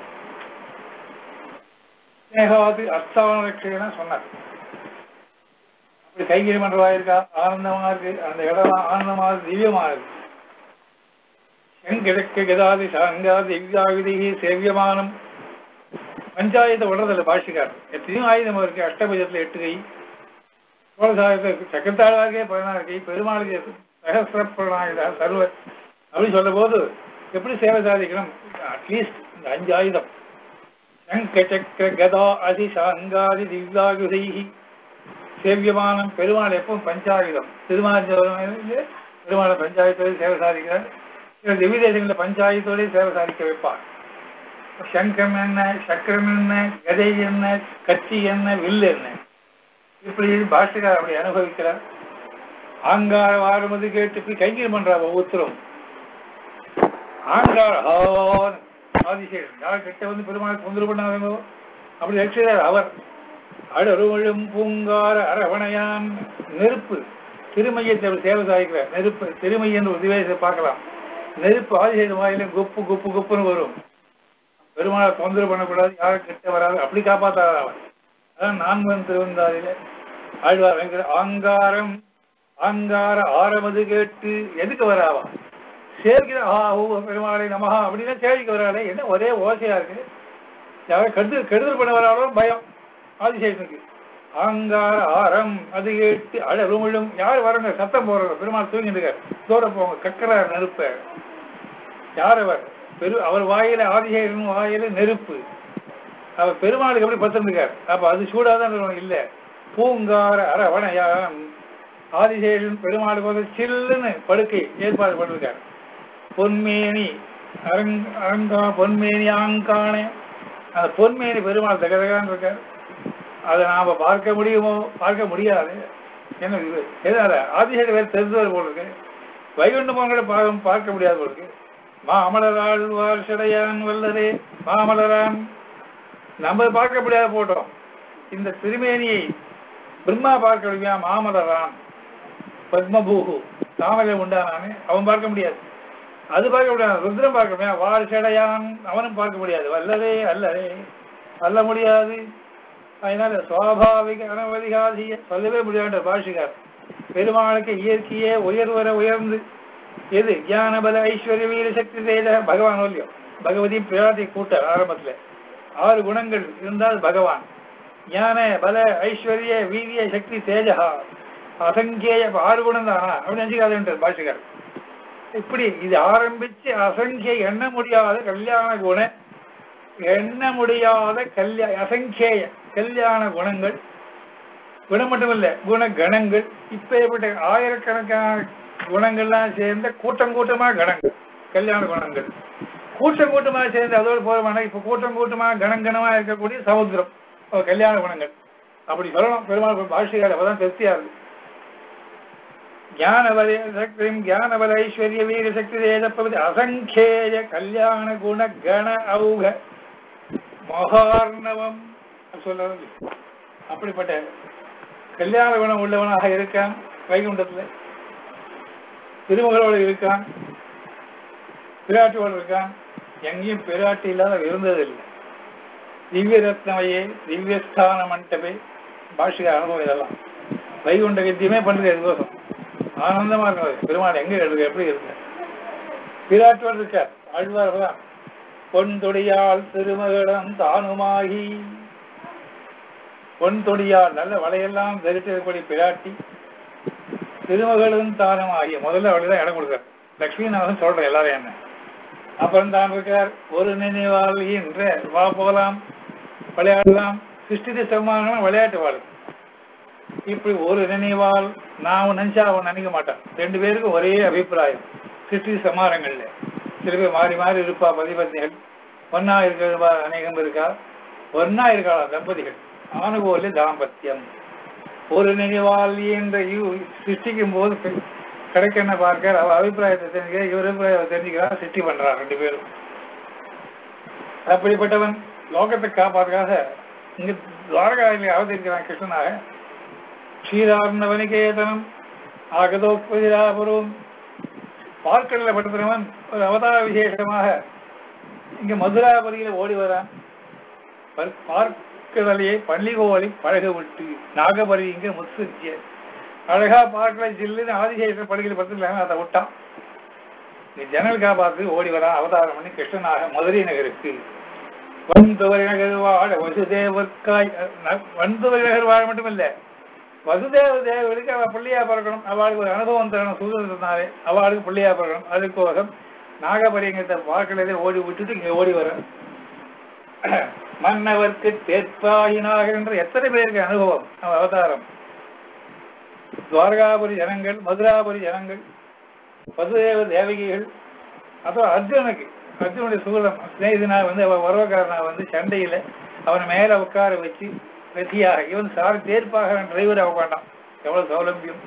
ஸ்னேகாது அஸ்தான ரட்சகனா சொன்னார் அப்படி கைகறி மன்றவா இருக்கா ஆனந்தமா இருக்கு அந்த இடம் ஆனந்தமா இருக்கு, திவ்யமா இருக்கு செங்கிழக்கு கதாதி சாங்கா திவ்யாயுதி சேவியமானம் பஞ்சாயத்தை விடுறதில்ல பாஷிக்கார் எத்தனையும் ஆயுதம் இருக்கு அஷ்டபுஜத்துல எட்டு கை சோழசாயத்தை சக்கரத்தாழ்வாருக்கே பதினாறு கை பெருமாளுக்கு சகசிர பிரணாயுதா சர்வ அப்படி சொல்ற போது எப்படி சேவை சாதிக்கணும் அட்லீஸ்ட் இந்த அஞ்சு ஆயுதம் சங்க சக்கர கதா அதி சாங்காதி திவ்யாயுதை சேவியமானம் பெருமாள் எப்பவும் பஞ்சாயுதம் திருமாஞ்சோதிலே பெருமாளை பஞ்சாயத்தோடு சேவை சாதிக்கிறார் சில திவ்ய தேசங்களில் பஞ்சாயத்தோடே சேவை சாதிக்க வைப்பார் சங்கம் என்ன சக்கரம் என்ன கதை என்ன கத்தி என்ன வில் என்ன இப்படி பாஷகார் அப்படி அனுபவிக்கிறார் ஆங்கார வாருமது கேட்டு இப்படி கைங்கரியம் பண்றா ஒவ்வொருத்தரும் ஆங்கார ஹோன் ஆதிசேஷன் யார் கிட்ட வந்து பெருமாள் தொந்தரவு பண்ணாதோ அப்படி ரட்சிதார் அவர் அடருவழும் பூங்கார அரவணையான் நெருப்பு திருமையத்தை அவர் சேவை சாதிக்கிறார் நெருப்பு திருமையன் உதவியை பார்க்கலாம் நெருப்பு ஆதிசேஷன் வாயில குப்பு குப்பு குப்புன்னு வரும் பெருமாளை தொந்தரவு பண்ணக்கூடாது யாரும் கிட்ட வராது அப்படி காப்பாத்தார் அவர் அதான் நான்கு திருவந்தாதில ஆழ்வார் வெங்கட ஆங்காரம் ஆங்கார ஆரமது கேட்டு எதுக்கு வராவா சேர்க்கிற ஆ ஓ பெருமாளை நமஹா அப்படின்னா சேவிக்க வராளே என்ன ஒரே ஓசையா இருக்கு யாரும் கெடுதல் கெடுதல் பண்ண வராளோ பயம் ஆதிசேஷனுக்கு ஆங்கார ஆரம் அது கேட்டு அழலுமிழும் யார் வரங்க சத்தம் போடுறது பெருமாள் தூங்கிட்டு இருக்காரு தூர போங்க கக்கறார் நெருப்ப யார் அவர் பெரு அவர் வாயில ஆதிசேஷன் வாயில நெருப்பு அவர் பெருமாளுக்கு எப்படி பத்திருக்கார் அப்ப அது சூடாதான் இருக்கணும் இல்ல பூங்கார அரவணையாம் ஆதிசேஷன் பெருமாளுக்கு வந்து சில்லுன்னு படுக்கை ஏற்பாடு பண்ணிருக்கார் பொன்மேனி அரங் அரங்கா பொன்மேனி ஆங்கானே அந்த பொன்மேனி பெருமாள் தகதகான்னு இருக்கார் அதை நாம பார்க்க முடியுமோ பார்க்க முடியாது என்ன இது எதால ஆதிசேஷன் வேறு தெரிஞ்சவர் போல இருக்கு வைகுண்டமங்களை பார்க்க பார்க்க முடியாது போல இருக்கு மாமலராள் வார்ஷடையான் வல்லரே மாமலரான் நம்ம பார்க்க முடியாத போட்டோம் இந்த திருமேனியை பிரம்மா பார்க்க முடியா மாமலரான் பத்மபூகு தாமரை உண்டானானே அவன் பார்க்க முடியாது அது பார்க்க முடியாது ருத்ரம் பார்க்க முடியாது வார்ஷடையான் அவனும் பார்க்க முடியாது வல்லரே அல்லரே அல்ல முடியாது அதனால சுவாபாவிக அனவதிகாதிய சொல்லவே முடியாத பாஷிகார் பெருமாளுக்கு இயற்கையே உயர்வர உயர்ந்து எது ஞான பல ஐஸ்வர்ய வீர சக்தி தேஜ பகவான் இல்லையோ பகவதி பிராதி கூட்ட ஆரம்பத்துல ஆறு குணங்கள் இருந்தால் பகவான் ஞான பல ஐஸ்வர்ய வீரிய சக்தி தேஜகா அசங்கேய அப்ப ஆறு குணம் தானா அப்படின்னு நினைச்சுக்காதுன்ற பாஷிகார் இப்படி இது ஆரம்பிச்சு அசங்கிய எண்ண முடியாத கல்யாண குண எண்ண முடியாத கல்யாண அசங்கேய கல்யாண குணங்கள் குணம் மட்டுமல்ல குண கணங்கள் இப்பேற்பட்ட ஆயிரக்கணக்கான குணங்கள்லாம் சேர்ந்த கூட்டம் கூட்டமா கணங்கள் கல்யாண குணங்கள் கூட்டம் கூட்டமா சேர்ந்து அதோடு போறமான இப்ப கூட்டம் கூட்டமா கணங்கணமா இருக்கக்கூடிய சமுத்திரம் ஓ, கல்யாண குணங்கள் அப்படி சொல்லணும் பெருமாள் பாஷையார் அப்பதான் திருப்தியா இருக்கு ஞானபல சக்தியும் ஞானபல ஐஸ்வர்ய வீர சக்தி தேஜப்பதி அசங்கேய கல்யாண குண கண அவுக மகார்ணவம் சொல்றது அப்படிப்பட்ட கல்யாண குணம் உள்ளவனாக இருக்கான் வைகுண்டத்துல திருமகளோடு இருக்கான் பிராட்டியோடு இருக்கான் எங்கேயும் பிராட்டி இல்லாத இருந்ததில்லை திவ்ய ரத்னமையே திவ்யஸ்தான மண்டபே பாஷிக அனுபவம் இதெல்லாம் வைகுண்ட வித்தியமே பண்றது எதுக்கோசம் ஆனந்தமா இருக்கும் பெருமாள் எங்க இருக்கு எப்படி இருக்கு பிராட்டியோடு இருக்கார் ஆழ்வார் தான் பொன் தொடியால் திருமகளம் தானுமாகி பொன் தொடியால் நல்ல வலையெல்லாம் தரித்திருக்கக்கூடிய பிராட்டி திருமகளும் தானும் ஆகிய முதல்ல அவளுக்கு தான் இடம் கொடுக்கார் லக்ஷ்மிநாதன் சொல்ற எல்லாரும் என்ன அப்புறம் தான் இருக்கார் ஒரு நினைவால் என்ற வா போகலாம் விளையாடலாம் சிருஷ்டி சமமான விளையாட்டு வாழ் இப்படி ஒரு நினைவால் நான் நினைச்சா அவன் நினைக்க மாட்டான் ரெண்டு பேருக்கும் ஒரே அபிப்பிராயம் சிருஷ்டி சமாரங்கள்ல சில பேர் மாறி மாறி இருப்பா பதிபத்னிகள் ஒன்னா இருக்கிற அநேகம் இருக்கா ஒன்னா இருக்காளா தம்பதிகள் ஆணுகோல தாம்பத்தியம் ஒரு நினைவால் என்ற இவ் சிருஷ்டிக்கும் போது பெ- கிடைக்கண்ண பார்க்க அவ அபிப்பிராயத்தை தெரிஞ்சுக்க இவர் அபிப்பிராயத்தை தெரிஞ்சுக்கிறா சிருஷ்டி பண்றான் ரெண்டு பேரும் அப்படிப்பட்டவன் லோகத்தை காப்பாதுக்காக இங்க துவாரகாவில் அவதரிக்கிறான் கிருஷ்ணனாக ஸ்ரீரார்ணவனிகேதனம் ஆகதோப்பதிராபுரம் பார்க்கடல படுத்துறவன் ஒரு அவதார விசேஷமாக இங்க மதுராபதியில ஓடி வரான் பர்- பார்க்கடலையே பள்ளிகோலி பழக விட்டு நாகபரி இங்க முத்சுத்திய அழகா பார்க்கல ஜில்லுன்னு ஆதிசேஷன் படுகையில் படுத்துக்கலாம அதை விட்டான் நீ ஜன்னல் காப்பாத்து ஓடி வரான் அவதாரம் பண்ணி கிருஷ்ணனாக மதுரை நகருக்கு வந்தவரி நகர் வாழ வசுதேவர்க்காய் ந- வந்தவரி நகர் வாழ மட்டுமில்ல வசுதேவ தேவருக்கு அவ பிள்ளையா பிறக்கணும் அவளுக்கு ஒரு அனுபவம் தரணும் சுதந்திரனாலே அவளுக்கு பிள்ளையா பிறக்கணும் அதுக்கோசம் நாகபரியங்கத்தை பார்க்கலதே ஓடி விட்டுட்டு இங்க ஓடி வர மன்னவர்க்கு தேற்பாயினாக என்ற எத்தனை பேருக்கு அனுபவம் அவ அவதாரம் துவாரகாபுரி ஜனங்கள் மதுராபுரி ஜனங்கள் வசுதேவ தேவகிகள் அப்புறம் அர்ஜுனுக்கு அர்ஜுனுடைய சூழம் ஸ்நேகிதனா வந்து அவன் உறவுக்காரனா வந்து சண்டையில அவனை மேல உட்கார வச்சு வெற்றியாக இவன் சார் தேர்ப்பாக டிரைவர் உட்காண்டான் எவ்வளவு சௌலபியம்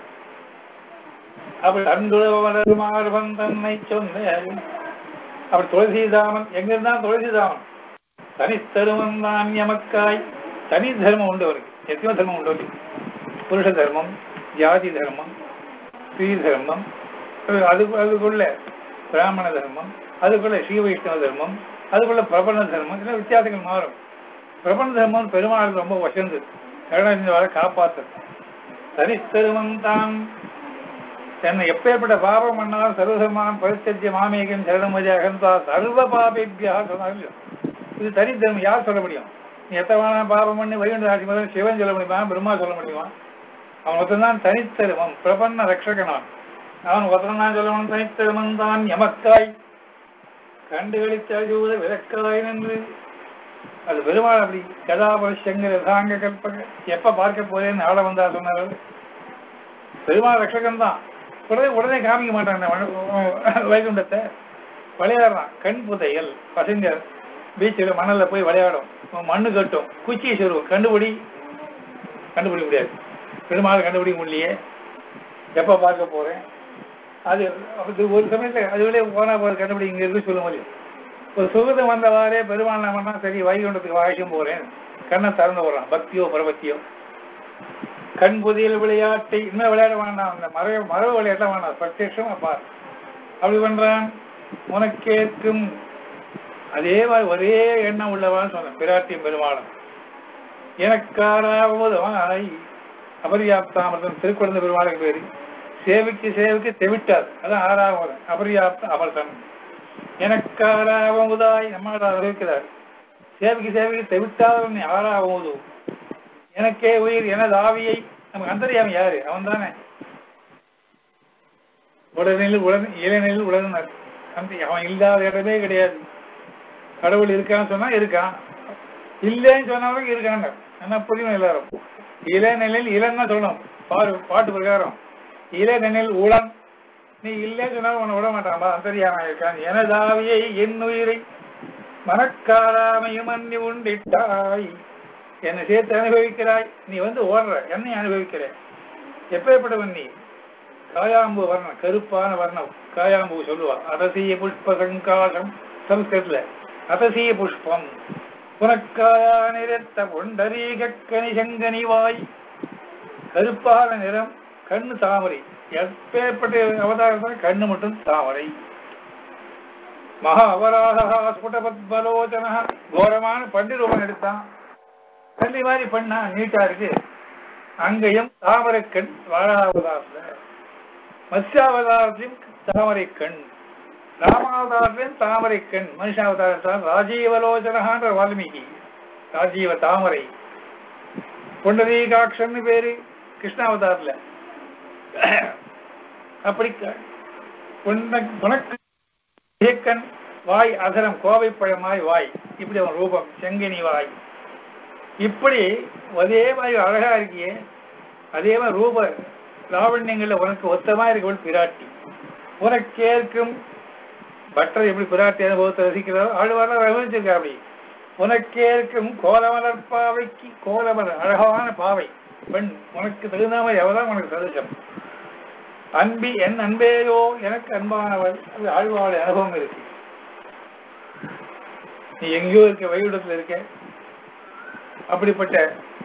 அப்படி அன்புமார்பன் தன்னை சொன்னார் அப்படி துளசிதாமன் எங்க இருந்தான் துளசிதாமன் தனித்தருமன் தான் எமக்காய் தனி தர்மம் உண்டு அவருக்கு எத்தனையோ தர்மம் உண்டு அவருக்கு புருஷ தர்மம் ஜாதி தர்மம் ஸ்ரீ தர்மம் அஹ் அது அதுக்குள்ள பிராமண தர்மம் அதுக்குள்ள ஸ்ரீ வைஷ்ணவ தர்மம் அதுக்குள்ள பிரபல தர்மம் இதெல்லாம் வித்தியாசங்கள் மாறும் பிரபல தர்மம் பெருமாளுக்கு ரொம்ப வசந்து கருணாநிதிவாரை காப்பாற்று தனித்தருமம் தான் தன்னை எப்பேற்பட்ட பாபம் பண்ணாலும் சர்வசமானம் பரிசத்திய மாமேகம் சரணமதி அகந்தா சர்வ பாபேபியா சொன்னாங்க இது தனி தர்மம் யார் சொல்ல முடியும் நீ எத்தனை பாபம் பண்ணி வைகுண்ட ராசி முதல் சிவன் சொல்ல முடியுமா பிரம்மா சொல்ல முடியுமா அவன் ஒருத்தன் தனித்தருவம் பிரபன்ன ரக்ஷகனான் அவன் ஒருத்தன் தான் சொல்லவன் தனித்தருவன் தான் எமக்காய் கண்டுகளித்த அழுவத விளக்காய் நின்று அது பெருமாள் அப்படி கதாபரிசங்கர தாங்க கல்பக எப்ப பார்க்க போறேன்னு ஆள வந்தா சொன்னார் பெருமாள் ரட்சகன் தான் உடனே உடனே காமிக்க மாட்டான் இந்த வன- வைகுண்டத்தை விளையாடுறான் கண் புதையல் பசங்க பீச்சில் மணல்ல போய் விளையாடும் மண்ணு கட்டும் குச்சி சொருவும் கண்டுபிடி கண்டுபிடிக்க முடியாது பெருமாள் கண்டுபிடிக்க முடியலையே எப்ப பார்க்க போறேன் அது அது ஒரு சமயத்துல அதுவிலே போனா போது கண்டுபிடி இங்க இருக்கு சொல்ல முடியும் ஒரு சுகதம் வந்தவாறே பெருமாள் நாம சரி வைகுண்டத்துக்கு வாய்க்கும் போறேன் கண்ணை திறந்து போடுறான் பக்தியோ பரபக்தியோ கண் புதியல் விளையாட்டை இன்னும் விளையாட வேண்டாம் அந்த மரபு மரபு விளையாட்ட வேண்டாம் பிரத்யட்சம் அப்பா அப்படி பண்றான் உனக்கேற்கும் அதே மாதிரி ஒரே எண்ணம் உள்ளவான்னு சொன்னேன் பிராட்டியும் பெருமாளும் எனக்காராவது ஆய் அபரியாப்தாமிரதம் திருக்குழந்தை பெருமாளுக்கு பேரு சேவிக்கு சேவிக்கு தெவிட்டார் அதான் ஆறாவது அபரியாப்த அமர்த்தம் எனக்காராவமுதாய் நம்மளோட அறிவிக்கிறார் சேவிக்கு சேவிக்கு தெவிட்டாதவன் ஆறாவது எனக்கே உயிர் எனது ஆவியை நமக்கு அந்தரியாம யாரு அவன் தானே உடனில் உடன் இளநில் உடனர் அந்த அவன் இல்லாத இடமே கிடையாது கடவுள் இருக்கான்னு சொன்னா இருக்கான் இல்லைன்னு சொன்னாலும் இருக்காங்க என்ன புரியும் எல்லாரும் இளநிலையில் இளன்னா சொல்லணும் பாரு பாட்டு பிரகாரம் இளநிலையில் உளன் நீ இல்லைன்னு சொன்னாலும் உன்னை விட மாட்டான்பா அந்தரியாம இருக்கான் எனதாவியை என் உயிரை மனக்காராமையும் அன்னி உண்டிட்டாய் என்னை சேர்த்து அனுபவிக்கிறாய் நீ வந்து ஓடுற என்னை அனுபவிக்கிற எப்பேற்பட்டவன் நீ காயாம்பு வர்ணம் கருப்பான வர்ணம் காயாம்பு சொல்லுவா அதசீய புஷ்ப சங்காசம் சம்ஸ்கிருத்ல அதசீய புஷ்பம் புனக்காயா நிறத்த பொண்டரீக கனிசங்கனி வாய் கருப்பான நிறம் கண்ணு தாமரை எப்பேற்பட்ட அவதாரத்தில் கண்ணு மட்டும் தாமரை மகா அபராதா ஸ்புடபத்பலோச்சனா கோரமான பண்டி ரூபம் எடுத்தான் கல்லி மாதிரி பண்ணா நீட்டா இருக்கு அங்கேயும் தாமரை கண் வாழாவதாரத்துல மத்ஸ்யாவதாரத்திலும் தாமரை கண் ராமாவதாரத்திலும் தாமரை கண் மனுஷாவதாரத்தால் ராஜீவலோச்சனகான்ற வால்மீகி ராஜீவ தாமரை பொண்டரீகாட்சன்னு பேரு கிருஷ்ணாவதாரத்துல அப்படி க- பொன்ன- புனக்கு இயக்கன் வாய் அதரம் கோவை பழமாய் வாய் இப்படி அவன் ரூபம் செங்கினி வாய் இப்படி அதே மாதிரி அழகா இருக்கியே அதே மாதிரி ரூப லாவண்யங்கள்ல உனக்கு ஒத்தமா இருக்கவள் பிராட்டி உனக்கேற்கும் பட்டர் எப்படி பிராட்டி அனுபவத்தை ரசிக்கிறாரோ ஆழ்வார ரசிச்சிருக்கா அப்படி உனக்கேற்கும் கோலமலர் பாவைக்கு கோலமலர் அழகான பாவை பெண் உனக்கு தகுந்த மாதிரி எவ்வளவு உனக்கு சதுசம் அன்பி என் அன்பேயோ எனக்கு அன்பானவள் அது ஆழ்வாளுடைய அனுபவம் இருக்கு நீ எங்கேயோ இருக்க வைகுண்டத்துல இருக்க அப்படிப்பட்ட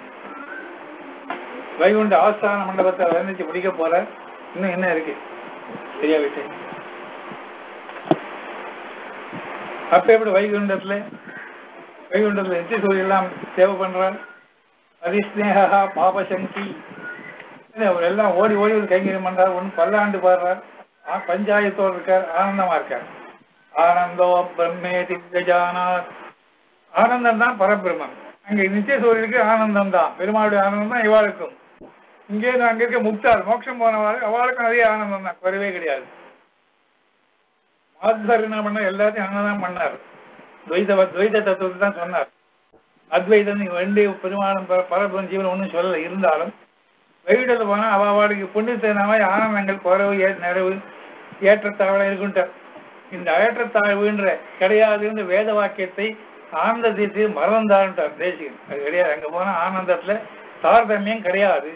வைகுண்ட ஆஸ்தான மண்டபத்தை வர்ணிச்சு முடிக்க போற இன்னும் என்ன இருக்கு சரியா விஷயம் அப்ப எப்படி வைகுண்டத்துல வைகுண்டத்துல நித்திய சூரிய எல்லாம் சேவை பண்றான் அதிஸ்னேகா பாபசங்கி அவர் எல்லாம் ஓடி ஓடி ஒரு கைங்கரியம் பண்றார் ஒன்று பல்லாண்டு பாடுறார் ஆ- பஞ்சாயத்தோடு இருக்கார் ஆனந்தமா இருக்கார் ஆனந்தோ பிரம்மே திவ்யஜானார் ஆனந்தம் தான் பரபிரம்மம் அங்க நித்திய சூரியனுக்கு ஆனந்தம் தான் பெருமாளுடைய ஆனந்தம் தான் இவாளுக்கும் இங்கே அங்க இருக்க முக்தார் மோட்சம் போனவாள் அவளுக்கும் அதே ஆனந்தம் தான் குறைவே கிடையாது மாத்வர் என்ன பண்ண எல்லாத்தையும் அங்கதான் பண்ணார் துவைத துவைத தத்துவத்தை தான் சொன்னார் அத்வைதம் ரெண்டு பெருமாளும் பர- பரபிரம்ம ஜீவன் ஒன்றும் சொல்லல இருந்தாலும் வெயிடல போனா அவ அவளுக்கு புண்ணியத்தினாவே ஆனந்தங்கள் குறைவு ஏ நிறைவு ஏற்றத்தாழ்வு இருக்குன்ட்டார் இந்த ஏற்றத்தாழ்வுன்ற கிடையாதுன்ற வேத வாக்கியத்தை ஆனந்த தீர்த்து மறந்தான்ட்டார் தேசிகன் அது கிடையாது அங்க போனா ஆனந்தத்துல தாரதமியம் கிடையாது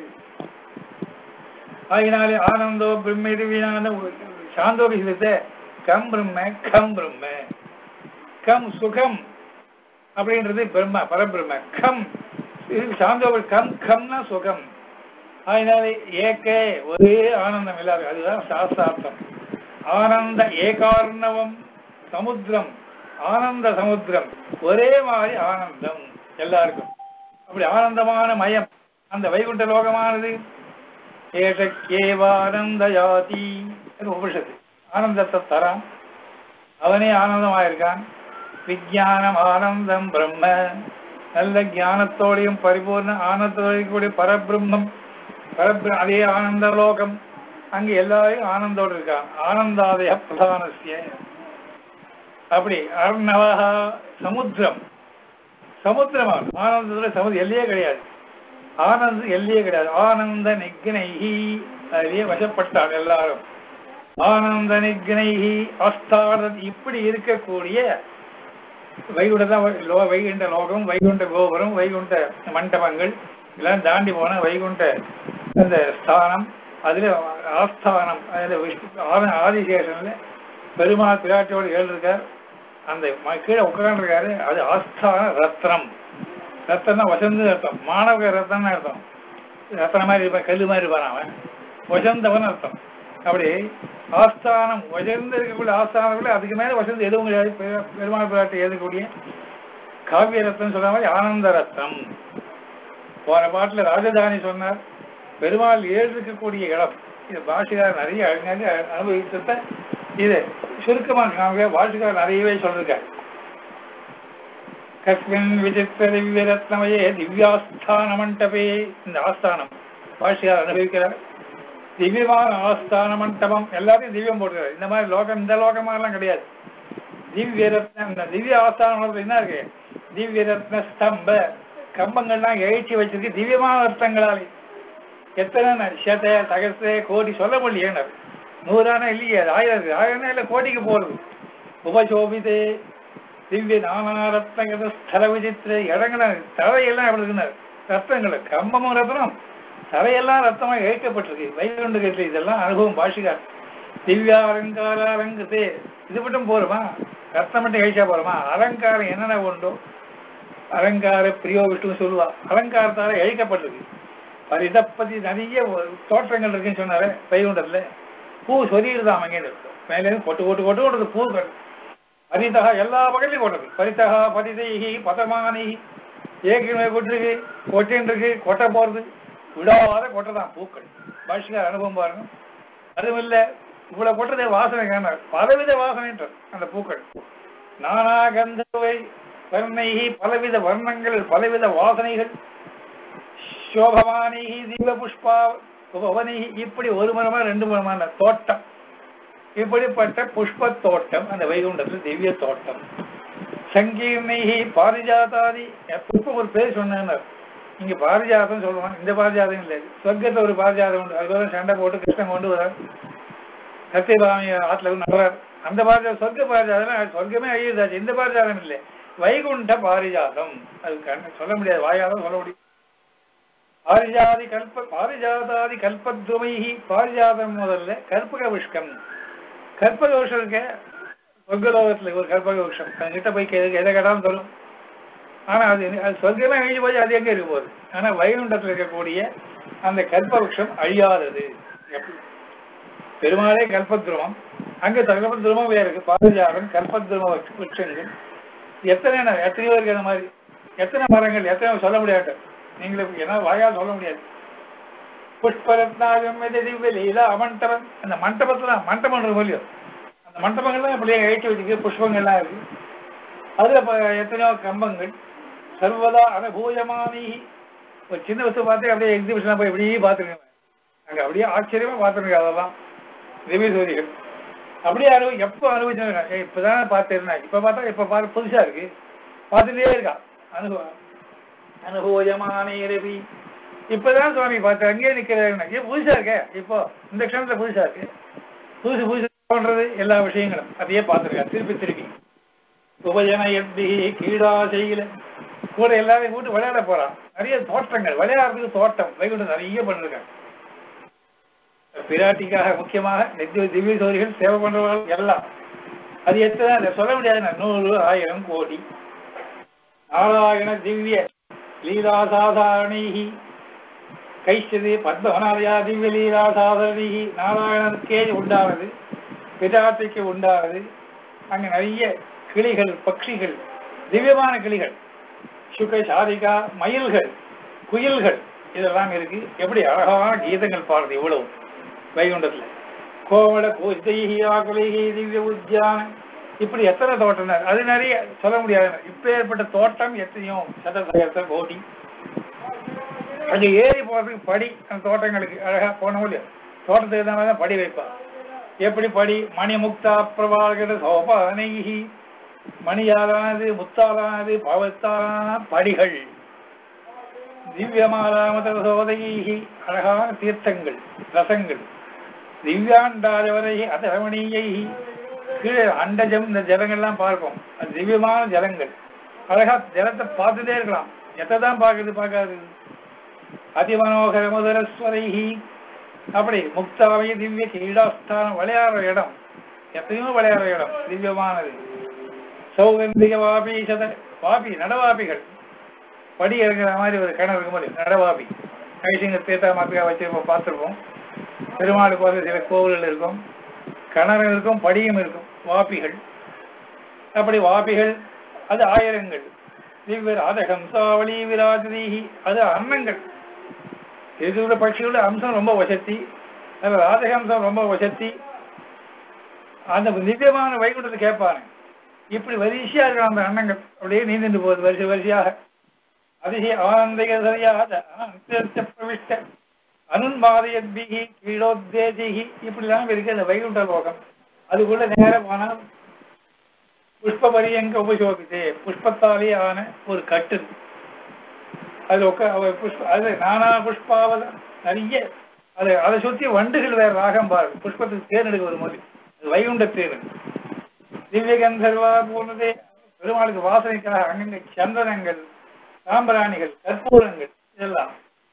ஆகினாலே ஆனந்தோ பிரம்மிருவினான சாந்தோபிசத்தை கம் பிரம்ம கம் பிரம்ம கம் சுகம் அப்படின்றது பிரம்ம பரபிரம்ம கம் இது சாந்தோபி கம் கம்னா சுகம் அதனால ஏக்கே ஒரே ஆனந்தம் இல்லாத அதுதான் சாஸ்திரார்த்தம் ஆனந்த ஏகார்ணவம் சமுத்திரம் ஆனந்த சமுத்திரம் ஒரே மாதிரி ஆனந்தம் எல்லாருக்கும் அப்படி ஆனந்தமான மயம் அந்த வைகுண்ட லோகமானது ஏஷக்கேவானந்த யாதி உபனிஷத்து ஆனந்தத்தை தரான் அவனே ஆனந்தமாயிருக்கான் விஜயானம் ஆனந்தம் பிரம்ம நல்ல ஞானத்தோடையும் பரிபூர்ண ஆனந்தத்தோடையும் கூடிய பரபிரம்மம் பரபிர அதே ஆனந்த லோகம் அங்க எல்லாரையும் ஆனந்தோடு இருக்கான் ஆனந்தாதய பிரதானசிய அப்படி அர்ணவா சமுத்திரம் சமுத்திரம் அவன். ஆனந்தத்துல சமுதிரம் எல்லையே கிடையாது ஆனந்த எல்லையே கிடையாது ஆனந்த நிக்னைஹி அதிலேயே வசப்பட்டான் எல்லாரும் ஆனந்த நிக்னைஹி அஸ்தாரத் இப்படி இருக்கக்கூடிய வைகுண்ட தான் வை- லோ- வைகுண்ட லோகம் வைகுண்ட கோபுரம் வைகுண்ட மண்டபங்கள் எல்லாம் தாண்டி போன வைகுண்ட அந்த ஸ்தானம் அதுல ஆஸ்தானம் அதுல விஷ்ணு ஆதி- ஆதிசேஷன்ல பெருமாள் பிராட்டியோடு எழுதிருக்கார் அந்த ம- கீழே உட்காந்துருக்காரு அது ஆஸ்தான ரத்னம் ரத்தம்னா வசந்த அர்த்தம் மாணவ ரத்தம்னு அர்த்தம் ரத்தன மாதிரி இருப்பான் கல்லு மாதிரி இருப்பான் அவன் வசந்தவன் அர்த்தம் அப்படி ஆஸ்தானம் உயர்ந்து இருக்கக்கூடிய ஆஸ்தானத்துல அதுக்கு மேல வசந்த எதுவும் கிடையாது பெரு- பெருமாள் பிராட்டி எழுதக்கூடிய காவிய ரத்தம் சொல்ற மாதிரி ஆனந்த ரத்தம் போன பாட்டுல ராஜதானி சொன்னார் பெருமாள் ஏழு இருக்கக்கூடிய இடம் இது பாஷிகார் நிறைய அழகாக அனுபவிச்சத இது சுருக்கமாக காமிக்க பாஷிகார் நிறையவே சொல்லிருக்கார் கஸ்மின் விசித்திர திவ்ய ரத்னமயே திவ்யாஸ்தான மண்டபே இந்த ஆஸ்தானம் பாஷிகார் அனுபவிக்கிறார் திவ்யமான ஆஸ்தான மண்டபம் எல்லாத்தையும் திவ்யம் போட்டுக்கிறார் இந்த மாதிரி லோகம் இந்த லோகமாலாம் கிடையாது திவ்ய ரத்னம் இந்த திவ்ய ஆஸ்தான மண்டபத்துல என்ன இருக்கு திவ்ய ரத்ன ஸ்தம்ப கம்பங்கள்லாம் எழுச்சி வச்சிருக்கு திவ்யமான ரத்தங்களாலே எத்தனை ந- சத சகச கோடி சொல்ல முடியல நூறான இல்லையே அது ஆயிரம் இருக்கு ஆயிரம் இல்ல கோடிக்கு போறது உபசோபிதே திவ்ய நானா ரத்னங்கள் ஸ்தல விசித்திர இடங்கள தரையெல்லாம் எப்படி இருக்குன்னு ரத்தங்கள் கம்பமும் ரத்னம் தரையெல்லாம் ரத்தமா இழைக்கப்பட்டிருக்கு வைகுண்ட கட்டில் இதெல்லாம் அனுபவம் பாஷிகார் திவ்யா அலங்கார அலங்கத்தே இது மட்டும் போருமா ரத்தம் மட்டும் கழிச்சா போருமா அலங்காரம் என்னென்ன உண்டோ அலங்கார பிரியோ விஷ்ணு சொல்லுவா அலங்காரத்தால இழைக்கப்பட்டிருக்கு பரிதப்பதி நிறைய ஒரு தோற்றங்கள் இருக்குன்னு சொன்னாரு வைகுண்டத்துல பூ சொல்லிடுதான் அங்கே மேலே இருந்து கொட்டு கொட்டு கொட்டு கொட்டது பூக்கள் பரிதா எல்லா பக்கத்துலையும் கொட்டது பரிதகா பதிதைகி பதமானி ஏற்கனவே கொட்டிருக்கு கொட்டின்னு இருக்கு கொட்ட போறது விடாத கொட்டதான் பூக்கள் பாஷிகார் அனுபவம் பாருங்க அதுவும் இல்ல இவ்வளவு கொட்டதே வாசனை காணார் பலவித வாசனைன்ற அந்த பூக்கள் நானா கந்தவை வர்ணைகி பலவித வர்ணங்கள் பலவித வாசனைகள் சோபமானிகி தீப புஷ்பா உபவனிகி இப்படி ஒரு மரமா ரெண்டு மரமான தோட்டம் இப்படிப்பட்ட புஷ்ப தோட்டம் அந்த வைகுண்டத்துல திவ்ய தோட்டம் சங்கீர்ணிகி பாரிஜாதாதி புஷ்பம் ஒரு பேர் சொன்னார் இங்க பாரிஜாதம் சொல்லுவான் இந்த பாரிஜாதம் இல்லை சொர்க்கத்துல ஒரு பாரிஜாதம் உண்டு அதுக்கு சண்டை போட்டு கிருஷ்ணன் கொண்டு வரார் சத்யபாமி ஆத்துல இருந்து நடுறார் அந்த பாரிஜாதம் சொர்க்க பாரிஜாதம் சொர்க்கமே அழியுதாச்சு இந்த பாரிஜாதம் இல்லை வைகுண்ட பாரிஜாதம் அது கண்ணு சொல்ல முடியாது வாயாலும் சொல்ல முடியும் பாரிஜாதி கல்ப பாரிஜாதாதி கல்பத்வமைஹி பாரிஜாதம் முதல்ல கற்பக விஷ்கம் கற்பக விஷம் இருக்க சொர்க்கலோகத்துல ஒரு கற்பக விஷம் கிட்ட போய் கே- எதை கேட்டாலும் தரும் ஆனா அது அது சொர்க்கமே அழிஞ்சு போய் அது எங்க இருக்க போகுது ஆனா வைகுண்டத்துல இருக்கக்கூடிய அந்த கல்ப விருஷம் அழியாதது எப்படி பெருமாளே கல்பத்ருமம் அங்க கல்பத்ருமம் வேற இருக்கு பாரிஜாதம் கல்பத்ரும விருட்சங்கள் எத்தனை ந- எத்தனையோ இருக்கு அந்த மாதிரி எத்தனை மரங்கள் எத்தனை சொல்ல முடியாது நீங்களே ஏன்னா வாயால் சொல்ல முடியாது புஷ்பரத்னாகம் திவ்ய லீலா மண்டபம் அந்த மண்டபத்துல மண்டபம் இருக்கு இல்லையோ அந்த மண்டபங்கள்லாம் இப்படியே எழுச்சி வச்சிருக்கு புஷ்பங்கள்லாம் இருக்கு அதுல ப- எத்தனையோ கம்பங்கள் சர்வதா அனுபூயமானி ஒரு சின்ன வசதி பார்த்து அப்படியே எக்ஸிபிஷன் போய் இப்படியே பார்த்துருக்கேன் அங்க அப்படியே ஆச்சரியமா பார்த்துருக்கேன் அதெல்லாம் திவ்ய சூரிகள் அப்படியே அனுபவம் எப்போ அனுபவிச்சாங்க இப்பதான் பார்த்துருந்தேன் இப்ப பார்த்தா இப்ப பார்த்து புதுசா இருக்கு பார்த்துட்டே இருக்கா அனுபவம் அனுபவமானே ரவி இப்பதான் சுவாமி பார்த்து அங்கேயே நிக்கிறாங்க ஏன் புதுசா இருக்க இப்போ இந்த க்ஷணத்துல புதுசா இருக்கு புதுசு புதுசு பண்றது எல்லா விஷயங்களும் அதையே பார்த்துருக்கா திருப்பி திருப்பி உபஜன எப்படி கீழா செய்யல கூட எல்லாரையும் கூட்டு விளையாட போறான் நிறைய தோட்டங்கள் விளையாடுறதுக்கு தோட்டம் வைகுண்டம் நிறைய பண்ணிருக்காங்க பிராட்டிக்காக முக்கியமாக நித்திய திவ்ய சோதிகள் சேவை பண்றவர்கள் எல்லாம் அது எத்தனை அதை சொல்ல முடியாது நூறு ஆயிரம் கோடி நாராயண திவ்ய லீலா சாதாரணி கைச்சது பத்மநாதயா திவ்ய லீலா சாதாரணி நாராயணனுக்கே உண்டானது பிராட்டிக்கு உண்டானது அங்க நிறைய கிளிகள் பட்சிகள் திவ்யமான கிளிகள் சுக சாரிகா மயில்கள் குயில்கள் இதெல்லாம் இருக்கு எப்படி அழகான கீதங்கள் பாடுது இவ்வளவு வைகுண்டத்துல கோவல கோஷ்டைகி ஆகுலைகி திவ்ய உத்தியான இப்படி எத்தனை தோட்டம் அது நிறைய சொல்ல முடியாது இப்ப ஏற்பட்ட தோட்டம் எத்தனையோ சதசகர கோடி அங்க ஏறி போறதுக்கு படி அந்த தோட்டங்களுக்கு அழகா போன முடியும் தோட்டத்துக்கு தான் படி வைப்பா எப்படி படி மணி முக்தா பிரபாகர சோபானைகி மணியாலானது முத்தாலானது பவத்தாலான படிகள் திவ்யமாலாமத சோதகி அழகான தீர்த்தங்கள் ரசங்கள் திவ்யாண்டாதவரை அத ரமணீயை கீழே அண்டஜம் இந்த ஜலங்கள்லாம் பார்ப்போம் அது திவ்யமான ஜலங்கள் அழகா ஜலத்தை பார்த்துட்டே இருக்கலாம் எத்தை தான் பார்க்கறது பார்க்காது அதிமனோகர முதரஸ்வரைஹி அப்படி முக்தாவை திவ்ய கிரீடாஸ்தானம் விளையாடுற இடம் எத்தனையோ விளையாடுற இடம் திவ்யமானது சௌகந்திக வாபி சத வாபி நடவாபிகள் படி இறங்குற மாதிரி ஒரு கிணறு இருக்கும் போது நடவாபி கைசிங்க தீர்த்தா மாத்திரா வச்சிருப்போம் பார்த்துருப்போம் பெருமாள் கோவில் சில கோவில்கள் இருக்கும் கிணறு இருக்கும் படியும் இருக்கும் வாபிகள் அப்படி வாபிகள் அது ஆயிரங்கள் திவ்ய ராதகம்சாவளி விராஜதீகி அது அன்னங்கள் இருக்கிற பட்சிகளோட அம்சம் ரொம்ப வசத்தி அதில் ராதகம்சம் ரொம்ப வசத்தி அந்த திவ்யமான வைகுண்டத்தை கேட்பாங்க இப்படி வரிசையா இருக்கிற அந்த அன்னங்கள் அப்படியே நீந்துட்டு போகுது வரிசை வரிசையாக அதிக ஆனந்திக சரியாத அனந்த பிரவிஷ்ட அனுன்மாதயத்பிகி கீழோத்தேஜிகி இப்படிலாம் இருக்கு அந்த வைகுண்ட லோகம் அதுக்குள்ள நேரம் போனால் புஷ்ப பரியங்க உபசோபித்தே புஷ்பத்தாலே ஆன ஒரு கட்டு அது உட்கா அவ புஷ்ப அது நானா புஷ்பாவத நிறைய அது அதை சுத்தி வண்டுகள் வேற ராகம் பாரு புஷ்பத்துக்கு தேர் எடுக்க வரும்போது அது வைகுண்ட தேர் திவ்ய கந்தர்வா போனதே பெருமாளுக்கு வாசனைக்காக அங்கங்க சந்தனங்கள் சாம்பிராணிகள் கற்பூரங்கள் இதெல்லாம்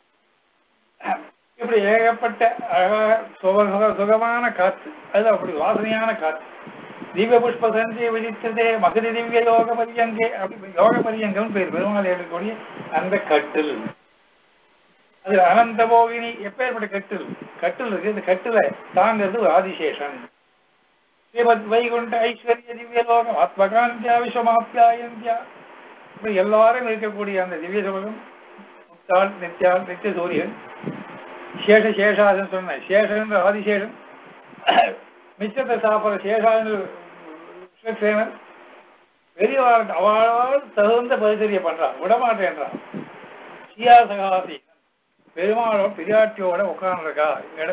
இப்படி ஏகப்பட்ட அழகாக சுக சுக- சுகமான காற்று அது அப்படி வாசனையான காற்று திவ்ய புஷ்ப சஞ்சய விதித்ததே மகதி திவ்ய யோக பரியங்கே அப்படி யோக பரியங்கம் பேர் பெருமாள் இருக்கக்கூடிய அந்த கட்டில் அது அனந்த போகினி எப்பேற்பட்ட கட்டில் கட்டில் இருக்கு இந்த கட்டில தாங்கிறது ஒரு ஆதிசேஷன் ஸ்ரீமத் வைகுண்ட ஐஸ்வர்ய திவ்ய லோகம் ஆத்மகாந்தியா விஸ்வமாப்யாயந்தியா இப்படி எல்லாரும் இருக்கக்கூடிய அந்த திவ்ய சுகம் முக்தாள் நித்யாள் நித்திய சூரியன் சேஷ சேஷாசன் சொன்ன சேஷன் ஆதிசேஷன் மிச்சத்தை சாப்பிட்ற சேஷான்னு விஸ்வக்சேனர் பெரியவாள் அவளால் தகுந்த பரிசரிய பண்றான் விடமாட்டேன்றான் சியாசகாசி பெருமாளோட பிரியாட்டியோட உட்கார்ந்துருக்கா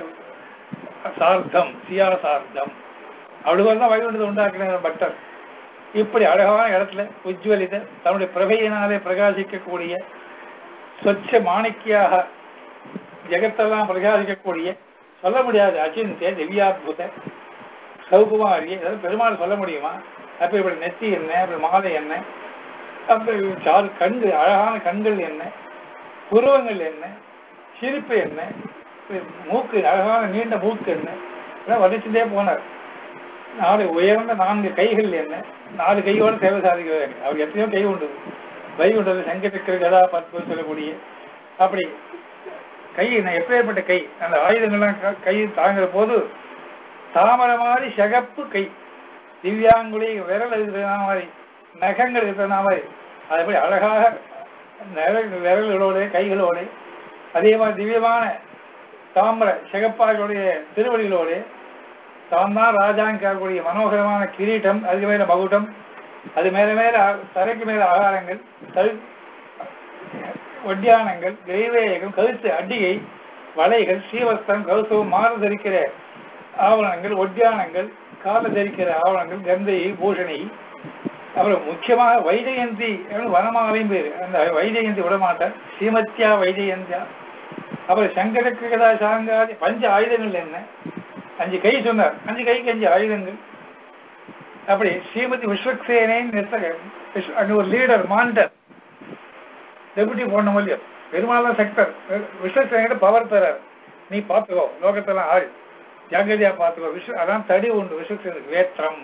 சார்த்தம் சியா சார்த்தம் அவ்வளவு தான் வைகுண்டத்தை உண்டாக்குற பக்தர் இப்படி அழகான இடத்துல உஜ்வலித தன்னுடைய பிரபையினாலே பிரகாசிக்கக்கூடிய சொச்ச மாணிக்கியாக ஜெகத்தெல்லாம் பிரகாசிக்கக்கூடிய சொல்ல முடியாது அச்சிந்திய திவ்யாத்புத சௌகுமாரி அதாவது பெருமாள் சொல்ல முடியுமா அப்ப இப்படி நெத்தி என்ன அப்படி மாலை என்ன அப்ப சாறு கண்கள் அழகான கண்கள் என்ன புருவங்கள் என்ன சிரிப்பு என்ன மூக்கு அழகான நீண்ட மூக்கு என்ன இதெல்லாம் வர்ணிச்சுட்டே போனார் நாலு உயர்ந்த நான்கு கைகள் என்ன நாலு கையோட சேவை சாதிக்கிறாங்க அவர் எத்தனையோ கை உண்டு கை உண்டது சங்கச்சக்கர கதா பத்து சொல்லக்கூடிய அப்படி கை என்ன எப்பேற்பட்ட கை அந்த ஆயுதங்கள்லாம் க- கை தாங்குற போது தாமரை மாதிரி சிகப்பு கை திவ்யாங்குழி விரல் இருக்கிற மாதிரி நகங்கள் இருக்கிற மாதிரி அது போய் அழகாக நிழல் விரல்களோட கைகளோட அதே மாதிரி திவ்யமான தாமரை சிகப்பார்களுடைய திருவடிகளோடு தான் தான் ராஜாங்கக்கூடிய மனோகரமான கிரீட்டம் அதுக்கு மேல மகுட்டம் அது மேல மேல அ- தரைக்கு மேல ஆகாரங்கள் கழு ஒட்டியானங்கள் கிரைவேயகம் கழுத்து அடிகை வலைகள் ஸ்ரீவஸ்திரம் கௌசவம் மாறு தரிக்கிற ஆவணங்கள் ஒட்டியானங்கள் கால தரிக்கிற ஆவணங்கள் கந்தை பூஷணி அப்புறம் முக்கியமாக வைஜெயந்தி அப்படின்னு வனமாலையும் பேரு அந்த வைஜெயந்தி விட மாட்டார் ஸ்ரீமத்யா வைஜெயந்தியா அப்புறம் சங்கரகிருதா சாங்காதி பஞ்ச ஆயுதங்கள் என்ன அஞ்சு கை சொன்னார் அஞ்சு கைக்கு அஞ்சு ஆயுதங்கள் அப்படி ஸ்ரீமதி விஸ்வக்சேனின் நிறுத்தக விஸ்வ- அங்க ஒரு லீடர் மாண்டர் டெபுட்டி போன மூலியம் பெருமாள் செக்டர் விஸ்வக்சேனிட்ட பவர் தரார் நீ பார்த்துக்கோ லோகத்தெல்லாம் ஆள் ஜாகிரதையா பார்த்துக்கோ விஸ்வ அதான் தடி உண்டு விஸ்வக்சேனுக்கு வேற்றம்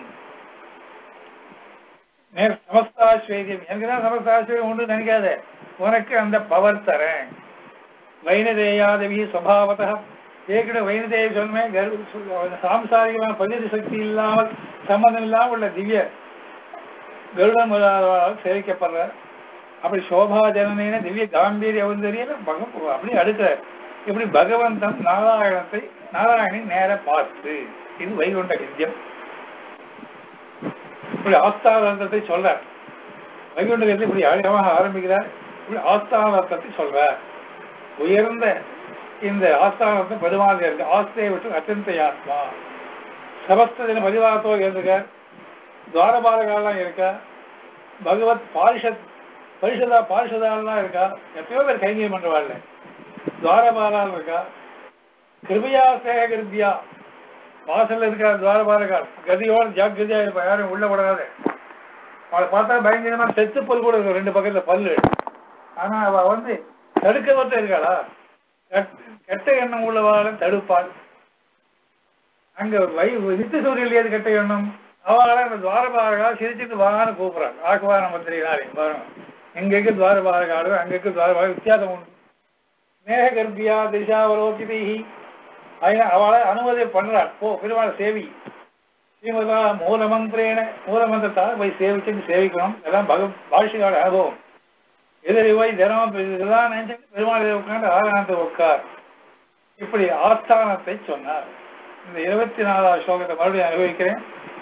நேர் சமஸ்தாஸ்வேதியம் எனக்கு தான் சமஸ்தாஸ்வேதியம் உண்டு நினைக்காத உனக்கு அந்த பவர் தரேன் வைனதேயாதவி சுவாவத ஏற்கனவே வைனதேவி சொன்னேன் கரு- சாம்சாரிகமான பகுதி சக்தி இல்லாமல் சம்மந்தம் இல்லாமல் உள்ள திவ்ய கருடன் முதலாளரால் சேவிக்கப்படுறார் அப்படி சோபா ஜனனேன திவ்ய காம்பீரிய அவந்தரியல பக அப்படி அடுக்கிறார் இப்படி பகவந்தம் நாராயணத்தை நாராயணன் நேர பார்த்து இது வைகுண்ட வித்தியம் இப்படி ஆஸ்தானத்தை சொல்றார் வைகுண்டகத்தில் இப்படி அழகமாக ஆரம்பிக்கிறார் இப்படி ஆஸ்தானத்தை சொல்றார் உயர்ந்த இந்த ஆஸ்தானத்தை பெருமாள் இருக்கு ஆஸ்தையை விட்டு அத்தியந்த ஆத்மா சமஸ்தின பதிவாகத்தோ இருந்திருக்கார் துவாரபாலகாலாம் இருக்கா பகவத் பாரிஷத் பரிஷதா பாரிஷதாலாம் இருக்கா எத்தனையோ பேர் கைங்கரியம் பண்றவாள் துவாரபாலால் இருக்கா கிருபியா சேக கிருபியா வாசல்ல இருக்கிற துவாரபாலகால் கதியோட ஜாக்கிரதையா இருப்பா யாரும் உள்ள விடாது அவளை பார்த்தா பயங்கரமா செத்து பல் கூட இருக்கும் ரெண்டு பக்கத்துல பல்லு ஆனா அவ வந்து தடுக்க மட்டும் இருக்காளா கெட்ட- கெட்ட எண்ணம் உள்ளவாளை தடுப்பாள் அங்க வை நித்திய சூரியல் ஏது கெட்ட எண்ணம் அவளை அந்த துவாரபாலகா சிரிச்சுட்டு வான்னு கூப்பிடுறாங்க ஆக்குவான மந்திரினாலே பாருங்க எங்கெங்க துவாரபாலகாடு அங்கெங்க துவாரபால வித்தியாசம் உண்டு மேக கர்ப்பியா திசாவலோகிதீஹி அதனால அவளை அனுமதி பண்றாள் போ பெருமாள் சேவி ஸ்ரீமதா மூலமந்திரேன மூலமந்திரத்தால் போய் சேவிச்சு சேவிக்கணும் எல்லாம் பக பாஷிகாட அனுபவம் எதிரி போய் தினம் இதெல்லாம் நினைச்சு பெருமாள் உட்காந்து ஆகணத்தை உட்கார் இப்படி ஆஸ்தானத்தை சொன்னார் இந்த இருபத்தி நாலாவது ஸ்லோகத்தை மறுபடியும் அனுபவிக்கிறேன்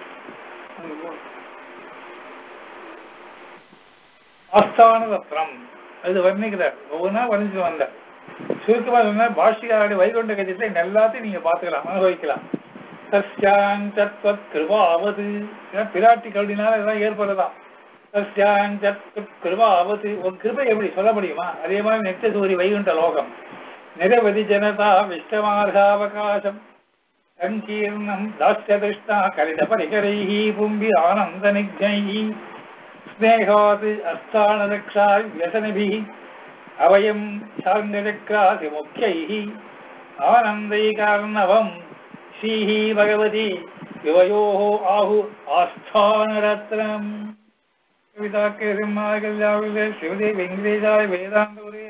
ஆஸ்தான ரத்னம் அது வர்ணிக்கிறார் ஒவ்வொன்றா வர்ணிச்சு வந்தார் சுருக்கமா சொன்னா பாஷிகாருடைய வைகுண்ட கஜத்தை எல்லாத்தையும் நீங்க பார்த்துக்கலாம் அனுபவிக்கலாம் சஸ்யாஞ்சத்வத் கிருபாவது ஏன்னா பிராட்டி கருடினால இதெல்லாம் ஏற்படுறதாம் சஸ்யாஞ்சத்வத் கிருபாவது ஒரு கிருபை எப்படி சொல்ல முடியுமா அதே மாதிரி நித்திய சூரி வைகுண்ட லோகம் நிரவதி ஜனதா விஷ்டமார்காவகாசம் சங்கீர்ணம் தாஸ்யதிஷ்டா கலித பரிகரைः பும்பி ஆனந்த நிக்ஞைः ஸ்னேகாத் அஸ்தானதக்ஷாய் व्यसनिभिः அவயம் சாங்கச்சக்ராசி முக்கியைः ஆனந்தைகார்ணவம் ஸ்ரீஹி பகவதி யுவயோः ஆஹு ஆஸ்தானரத்னம் கவிதாக்கே சிம்மாகல்யாவிலே சிவதே வெங்கடேஜாய வேதாந்த